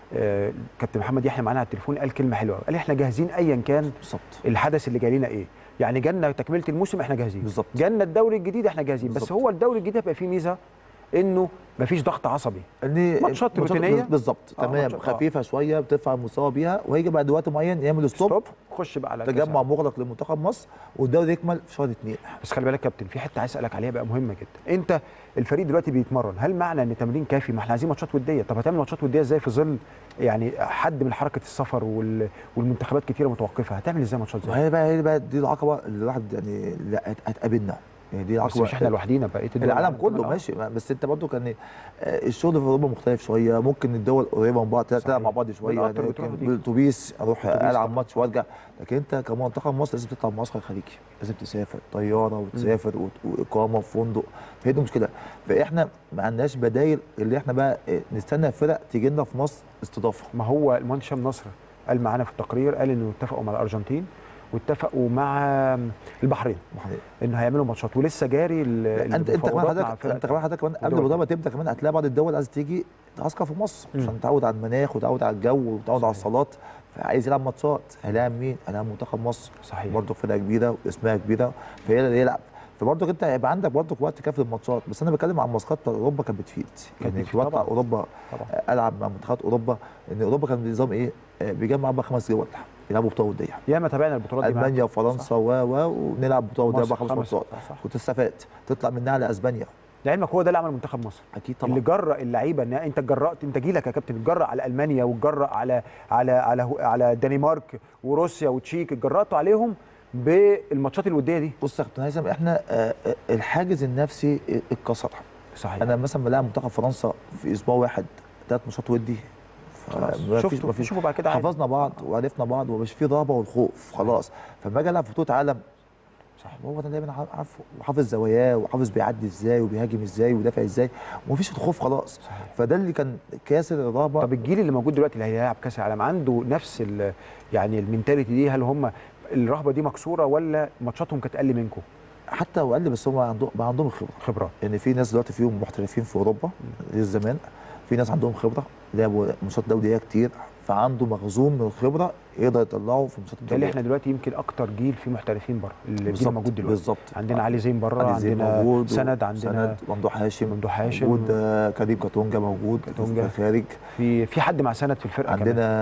آه، كابتن محمد يحيى معانا على التليفون قال كلمه حلوه قال احنا جاهزين ايا كان بالظبط الحدث اللي جاي لنا ايه يعني جالنا تكمله الموسم احنا جاهزين بالظبط جالنا الدوري الجديد احنا جاهزين بس بالظبط. هو الدوري الجديد هيبقى فيه ميزه انه مفيش ضغط عصبي ان ماتشات روتينيه بالظبط آه، تمام ماتشات- آه. خفيفه شويه بترفع المستوى بيها وهيجي بعد وقت معين يعمل ستوب خش بقى على كأس تجمع العالم. مغلق لمنتخب مصر والدوري يكمل في شهر اثنين بس خلي بالك يا كابتن في حته عايز اسالك عليها بقى مهمه جدا انت الفريق دلوقتي بيتمرن هل معنى ان التمرين كافي ما احنا عايزين ماتشات وديه طب هتعمل ماتشات وديه ازاي في ظل يعني حد من حركه السفر وال... والمنتخبات كتيره متوقفه هتعمل ازاي ماتشات زي وهي بقى هي بقى دي العقبه اللي الواحد يعني لا هت- هتقابلنا يعني دي بس العقبه مش احنا لوحدينا بقيه الدول العالم كمان، كله آه. ماشي ما- بس انت برضه كان آه، الشغل في اوروبا مختلف شويه ممكن الدول قريبه من بعض تلعب مع بعض شويه بالقطر يعني بتروح يمكن وتيجي. بالاتوبيس اروح أتوبيس العب طبعا. ماتش وارجع لكن انت كمنتخب مصر لازم تطلع معسكر خليجي لازم تسافر طياره وتسافر وت- واقامه في فندق فهي دي المشكله فاحنا ما عندناش بدايل اللي احنا بقى آه، نستنى فرق تيجي لنا في مصر استضافه ما هو المهندس هشام نصر قال معانا في التقرير قال انه اتفقوا مع الارجنتين واتفقوا مع البحرين ان هيعملوا ماتشات ولسه جاري ال- انت انت كمان المفاوضات مع حضرتك فرق انت كمان حضرتك كمان قبل ودول البطوله ما تبدا كمان هتلاقي بعض الدول عايزه تيجي تعسكر في مصر عشان تعود على المناخ وتعود على الجو وتعود على الصالات فعايز يلعب ماتشات هيلاعب مين؟ هيلاعب منتخب مصر صحيح برضه فرقه كبيره واسمها كبيره فهي اللي يلعب فبرضه انت هيبقى عندك برضه وقت كافي للماتشات بس انا بتكلم عن الماتشات بتاع اوروبا كانت بتفيد يعني بتفيد في وقت طبعاً. اوروبا طبعاً. العب مع منتخبات اوروبا ان اوروبا كان نظام ايه؟ آه، بيجمع بقى خمس دول يلعبوا بطوله وديه ياما تابعنا البطولات دي معاك. المانيا وفرنسا و و ونلعب بطوله وديه مصر بقى خمس خمس- ماتشات صح. كنت استفاد تطلع منها على اسبانيا لعلمك هو ده اللي عمل منتخب مصر اكيد طبعا اللي جرأ اللعيبه ان انت جرأت انت جيلك يا كابتن اتجرأ على المانيا واتجرأ على على على على الدنمارك وروسيا وتشيك اتجرأتوا عليهم بالماتشات الوديه دي بص يا كابتن هيثم احنا آه، آه، الحاجز النفسي اتكسر صحيح انا مثلا بلاعب منتخب فرنسا في اسبوع واحد ثلاث ماتشات ودي خلاص. ما فيش شفتوا- ما فيش شوفوا بعد كده عادي. حفظنا بعض وعرفنا بعض ومش في رهبه والخوف خلاص فلما اجي العب في بطوله عالم صح هو انا دايما عارف- عارفه وحافظ زواياه وحافظ بيعدي ازاي وبيهاجم ازاي ويدافع ازاي ومفيش الخوف خلاص صحيح. فده اللي كان كاسر الرهبه طب الجيل اللي موجود دلوقتي اللي هيلعب كاس العالم عنده نفس ال- يعني المينتاليتي دي هل هم الرهبه دي مكسوره ولا ماتشاتهم كانت اقل منكم؟ حتى واقل بس هم عندهم بقى عندهم خبره خبرات يعني في ناس دلوقتي فيهم محترفين في اوروبا غير زمان في ناس عندهم خبره لعبوا ماتشات دوليه كتير فعنده مخزون من الخبره يقدر يطلعه في ماتشات ده اللي الدوليه احنا دلوقتي يمكن اكتر جيل فيه محترفين بره الجيل بالظبط، الموجود دلوقتي بالظبط. عندنا علي زين بره علي زين عندنا موجود سند عندنا سند ممدوح هاشم ممدوح هاشم موجود آه، كريم كاتونجا موجود كاتونجا. خارج في في حد مع سند في الفرقه عندنا كمان.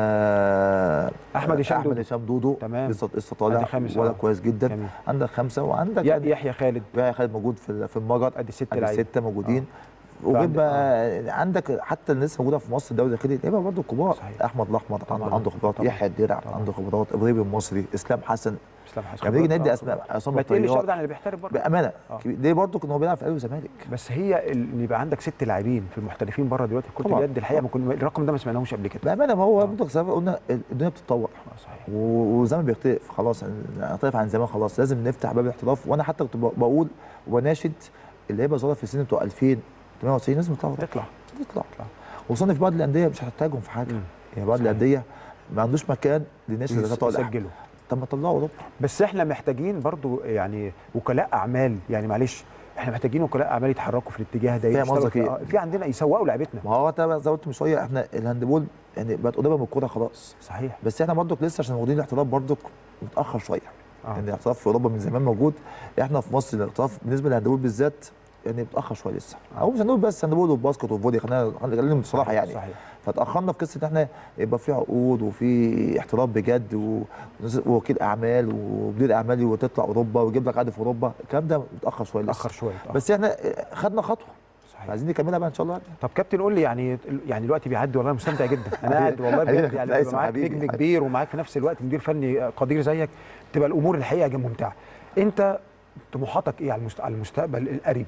آه، أحمد هشام احمد دودو. هشام دودو تمام. لسه لسه عندي طالع خامس، ولا آه. كويس جدا جميل. عندك خمسه وعندك يا- يحيى خالد يحيى خالد موجود في في المجر ادي ست ادي لعيبه سته موجودين وغير فعند- بقى عندك حتى اللي لسه موجوده في مصر الدوري الداخلي يبقى برضه كبار صحيح. احمد الاحمر طبعاً. عنده عنده خبرات طبعاً. يحيى الدرع عنده خبرات ابراهيم المصري اسلام حسن اسلام حسن لما نيجي خبرات، ندي آه، اسماء خبرات. عصام ما تقلش الطيار ابدا عن اللي بيحترف بره بامانه آه. كبير. ليه برضه كان هو بيلعب في الاهلي والزمالك بس هي ال- ان يبقى عندك ست لاعبين في المحترفين بره دلوقتي في كره طبعاً. اليد الحقيقه ما كنا الرقم ده ما سمعناهوش قبل كده بامانه ما هو برضه زي ما قلنا الدنيا بتتطور صحيح و- وزمان بيختلف خلاص اختلف عن زمان خلاص لازم نفتح باب الاحتراف وانا حتى كنت ب- بقول وبناشد اللي هيبقى ظاهر في السن بتوع 2000 98 لازم يطلعوا تطلع تطلع خصوصا في بعض الانديه مش هتحتاجهم في حاجه يعني بعض الانديه ما عندوش مكان للناس اللي يس- طالع يسجلوا طب ما طلعوا اوروبا بس احنا محتاجين برضو يعني وكلاء اعمال يعني معلش احنا محتاجين وكلاء اعمال يتحركوا في الاتجاه ده فاهم يشتغلوا قصدك في, إيه؟ آه، في عندنا يسوقوا لعيبتنا ما هو طبعا زي ما قلت من شويه احنا الهاندبول يعني بقت قريبه من الكوره خلاص صحيح بس احنا برضك لسه عشان واخدين الاحتراف برضك متاخر شويه آه. يعني الاحتراف في اوروبا من زمان موجود احنا في مصر الاحتراف بالنسبه للهاندبول بالذات يعني متاخر شويه لسه او مش هنقول بس هاندبول وباسكت وفولي خلينا نتكلم بصراحه يعني صحيح فتاخرنا في قصه ان احنا يبقى في عقود وفي احتراف بجد و- ووكيل اعمال ومدير اعمالي وتطلع اوروبا ويجيب لك عقد في اوروبا الكلام ده متاخر شويه لسه اتاخر شويه اتأخر. بس احنا خدنا خطوه صحيح. عايزين نكملها بقى ان شاء الله طب كابتن قول لي يعني يعني الوقت بيعدي والله مستمتع جدا انا قاعد والله بجد حبيبي، يعني لا، بيبقى معاك حبيبي، نجم حبيبي. كبير ومعاك في نفس الوقت مدير فني قدير زيك تبقى الامور الحقيقه ممتعه انت طموحاتك ايه على المست- على المستقبل القريب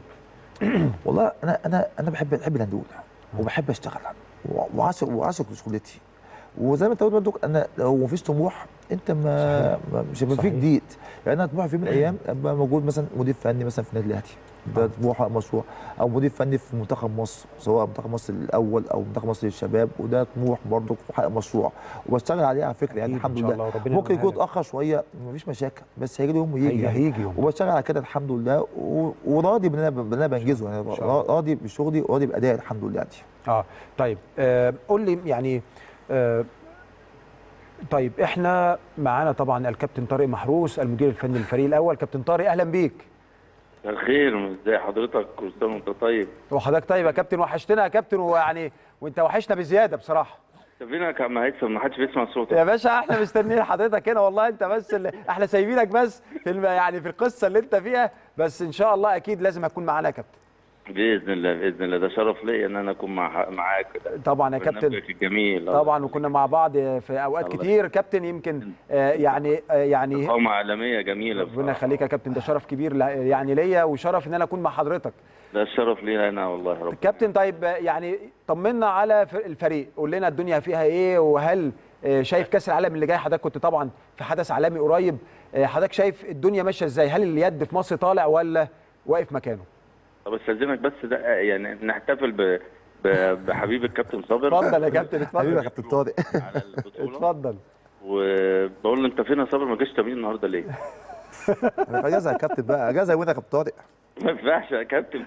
والله انا انا انا بحب بحب الهندول وبحب اشتغل و- وعاشق وعاشق لشغلتي وزي ما انت قلت برضك انا لو مفيش طموح انت ما, ما مش هيبقى في صحيح. جديد يعني انا طموحي في يوم من الايام ابقى موجود مثلا مدير فني مثلا في النادي الاهلي ده طموح مشروع او مدير فني في منتخب مصر سواء منتخب مصر الاول او منتخب مصر للشباب وده طموح برضك وحقق مشروع وبشتغل عليه على فكره يعني أكيد إن الحمد شاء لله الله وربنا ممكن يعملها يكون لك. اتاخر شويه مفيش مشاكل بس هيجي يوم ويجي هيجي- يعني هيجي يوم. وبشتغل على كده الحمد لله و- وراضي باللي انا باللي انا بنجزه يعني راضي بشغلي وراضي بادائي الحمد لله يعني اه طيب آه قول لي يعني آه، طيب احنا معانا طبعا الكابتن طارق محروس المدير الفني للفريق الاول كابتن طارق اهلا بيك الخير ازي حضرتك كل سنه وانت طيب وحضرتك طيب يا كابتن وحشتنا يا كابتن ويعني وانت وحشنا بزياده بصراحه فينك يا عم هيثم ما حدش بيسمع صوتك يا باشا احنا مستنيين حضرتك هنا والله انت بس اللي احنا سايبينك بس في الم... يعني في القصه اللي انت فيها بس ان شاء الله اكيد لازم هتكون معانا يا كابتن باذن الله باذن الله ده شرف ليا ان انا اكون مع معاك كده طبعا يا كابتن برنامجك الجميل طبعا وكنا مع بعض في اوقات الله كتير كابتن يمكن آه، يعني آه، يعني قامة عالمية جميلة ربنا يخليك يا كابتن ده شرف كبير ل- يعني ليا وشرف ان انا اكون مع حضرتك ده الشرف لينا انا والله يا رب كابتن طيب آه، يعني طمنا على ف- الفريق قول لنا الدنيا فيها ايه وهل آه، شايف كاس العالم اللي جاي حضرتك كنت طبعا في حدث عالمي قريب آه، حضرتك شايف الدنيا ماشيه ازاي هل اليد في مصر طالع ولا واقف مكانه طب استاذنك بس ده يعني نحتفل ب... ب... بحبيب الكابتن صابر اتفضل يا كابتن اتفضل حبيبي يا كابتن طارق على البطولة اتفضل وبقول له انت فين يا صابر ما جاش تمرين النهارده ليه؟ انا في اجازه يا كابتن بقى اجازه يومين يا كابتن طارق ما ينفعش يا كابتن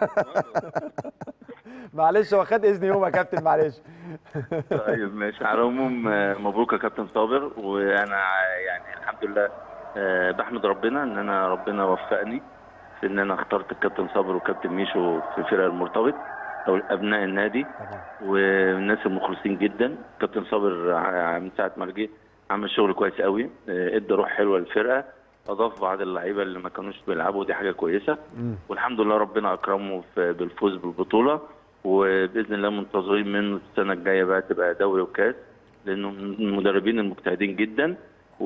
معلش هو خد اذن يوم يا كابتن معلش طيب ماشي على العموم آه، مبروك يا كابتن صابر وانا يعني الحمد لله آه، بحمد ربنا ان انا ربنا وفقني في ان انا اخترت الكابتن صابر وكابتن ميشو في فرق المرتبط او ابناء النادي والناس المخلصين جدا كابتن صابر ع- من ساعه ما جه عمل شغل كويس قوي آه، ادى روح حلوه للفرقه اضاف بعض اللعيبه اللي ما كانوش بيلعبوا دي حاجه كويسه والحمد لله ربنا اكرمه في- بالفوز بالبطوله وباذن الله منتظرين منه السنه الجايه بقى تبقى دوري وكاس لانه من المدربين المجتهدين جدا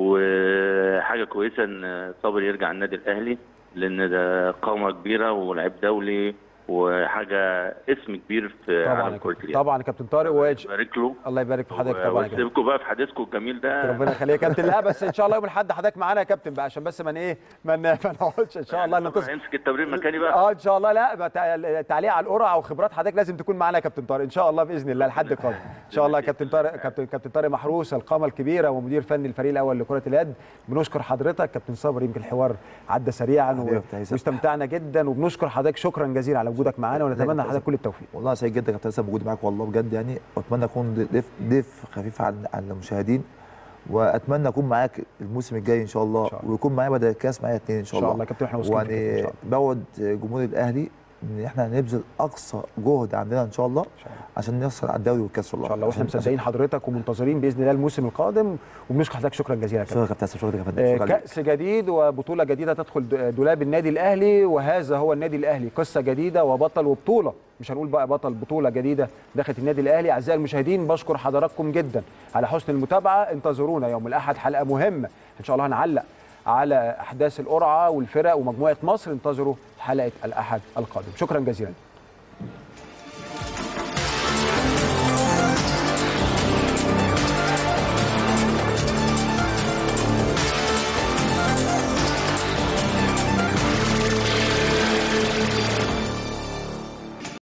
وحاجه كويسه ان صابر يرجع النادي الاهلي لان ده قامه كبيره ولاعب دولي وحاجه اسم كبير في طبعا عالم يا كره كابتن اليد طبعا يا كابتن طارق وإج- بارك له الله يبارك في حضرتك طبعا يا كابتن واسيبكم بقى في حديثكم الجميل ده ربنا يخليك يا كابتن لا بس ان شاء الله يوم الاحد حضرتك معانا يا كابتن بقى عشان بس ما ن- ايه ما ن- ما نقعدش ان شاء الله نتصل امسك التمرين مكاني بقى اه ان شاء الله لا بقى تع- تعليق على القرعه وخبرات حضرتك لازم تكون معانا يا كابتن طارق ان شاء الله باذن الله لحد قادم ان شاء الله يا كابتن طارق كابتن كابتن طارق محروس القامه الكبيره ومدير فني الفريق الاول لكره اليد بنشكر حضرتك كابتن صابر يمكن الحوار عدى سريعا و... حبيبي يا كابتن هيثم. واستمتعنا جدا وبنشكر حضرتك شكرا جزيلا على وجودك معانا ونتمنى لحضرتك كل التوفيق والله سعيد جدا كابتن هيثم بوجودي معاك والله بجد يعني واتمنى اكون ضيف ضيف خفيف على على المشاهدين واتمنى اكون معاك الموسم الجاي ان شاء الله ويكون معايا بدل الكاس معايا اثنين ان شاء إن شاء الله الله يا كابتن، إحنا واثقين فيك إن ويعني شاء بعود جمهور الاهلي ان احنا هنبذل اقصى جهد عندنا ان شاء الله عشان نحصل على الدوري والكاس ان شاء الله ان شاء الله واحنا مصدقين حضرتك ومنتظرين باذن الله الموسم القادم وبنشكر حضرتك شكرا جزيلا يا شكرا كابتن يا كابتن هيثم، شكرا يا كابتن آه، شكرا ليك. كأس جديد وبطولة جديدة تدخل د- دولاب النادي الأهلي وهذا هو النادي الأهلي قصة جديدة وبطل وبطولة مش هنقول بقى بطل بطولة جديدة دخلت النادي الأهلي أعزائي المشاهدين بشكر حضراتكم جدا على حسن المتابعة انتظرونا يوم الأحد حلقة مهمة إن شاء الله هنعلق على أحداث القرعة والفرق ومجموعة مصر انتظروا حلقة الأحد القادم شكرا جزيلا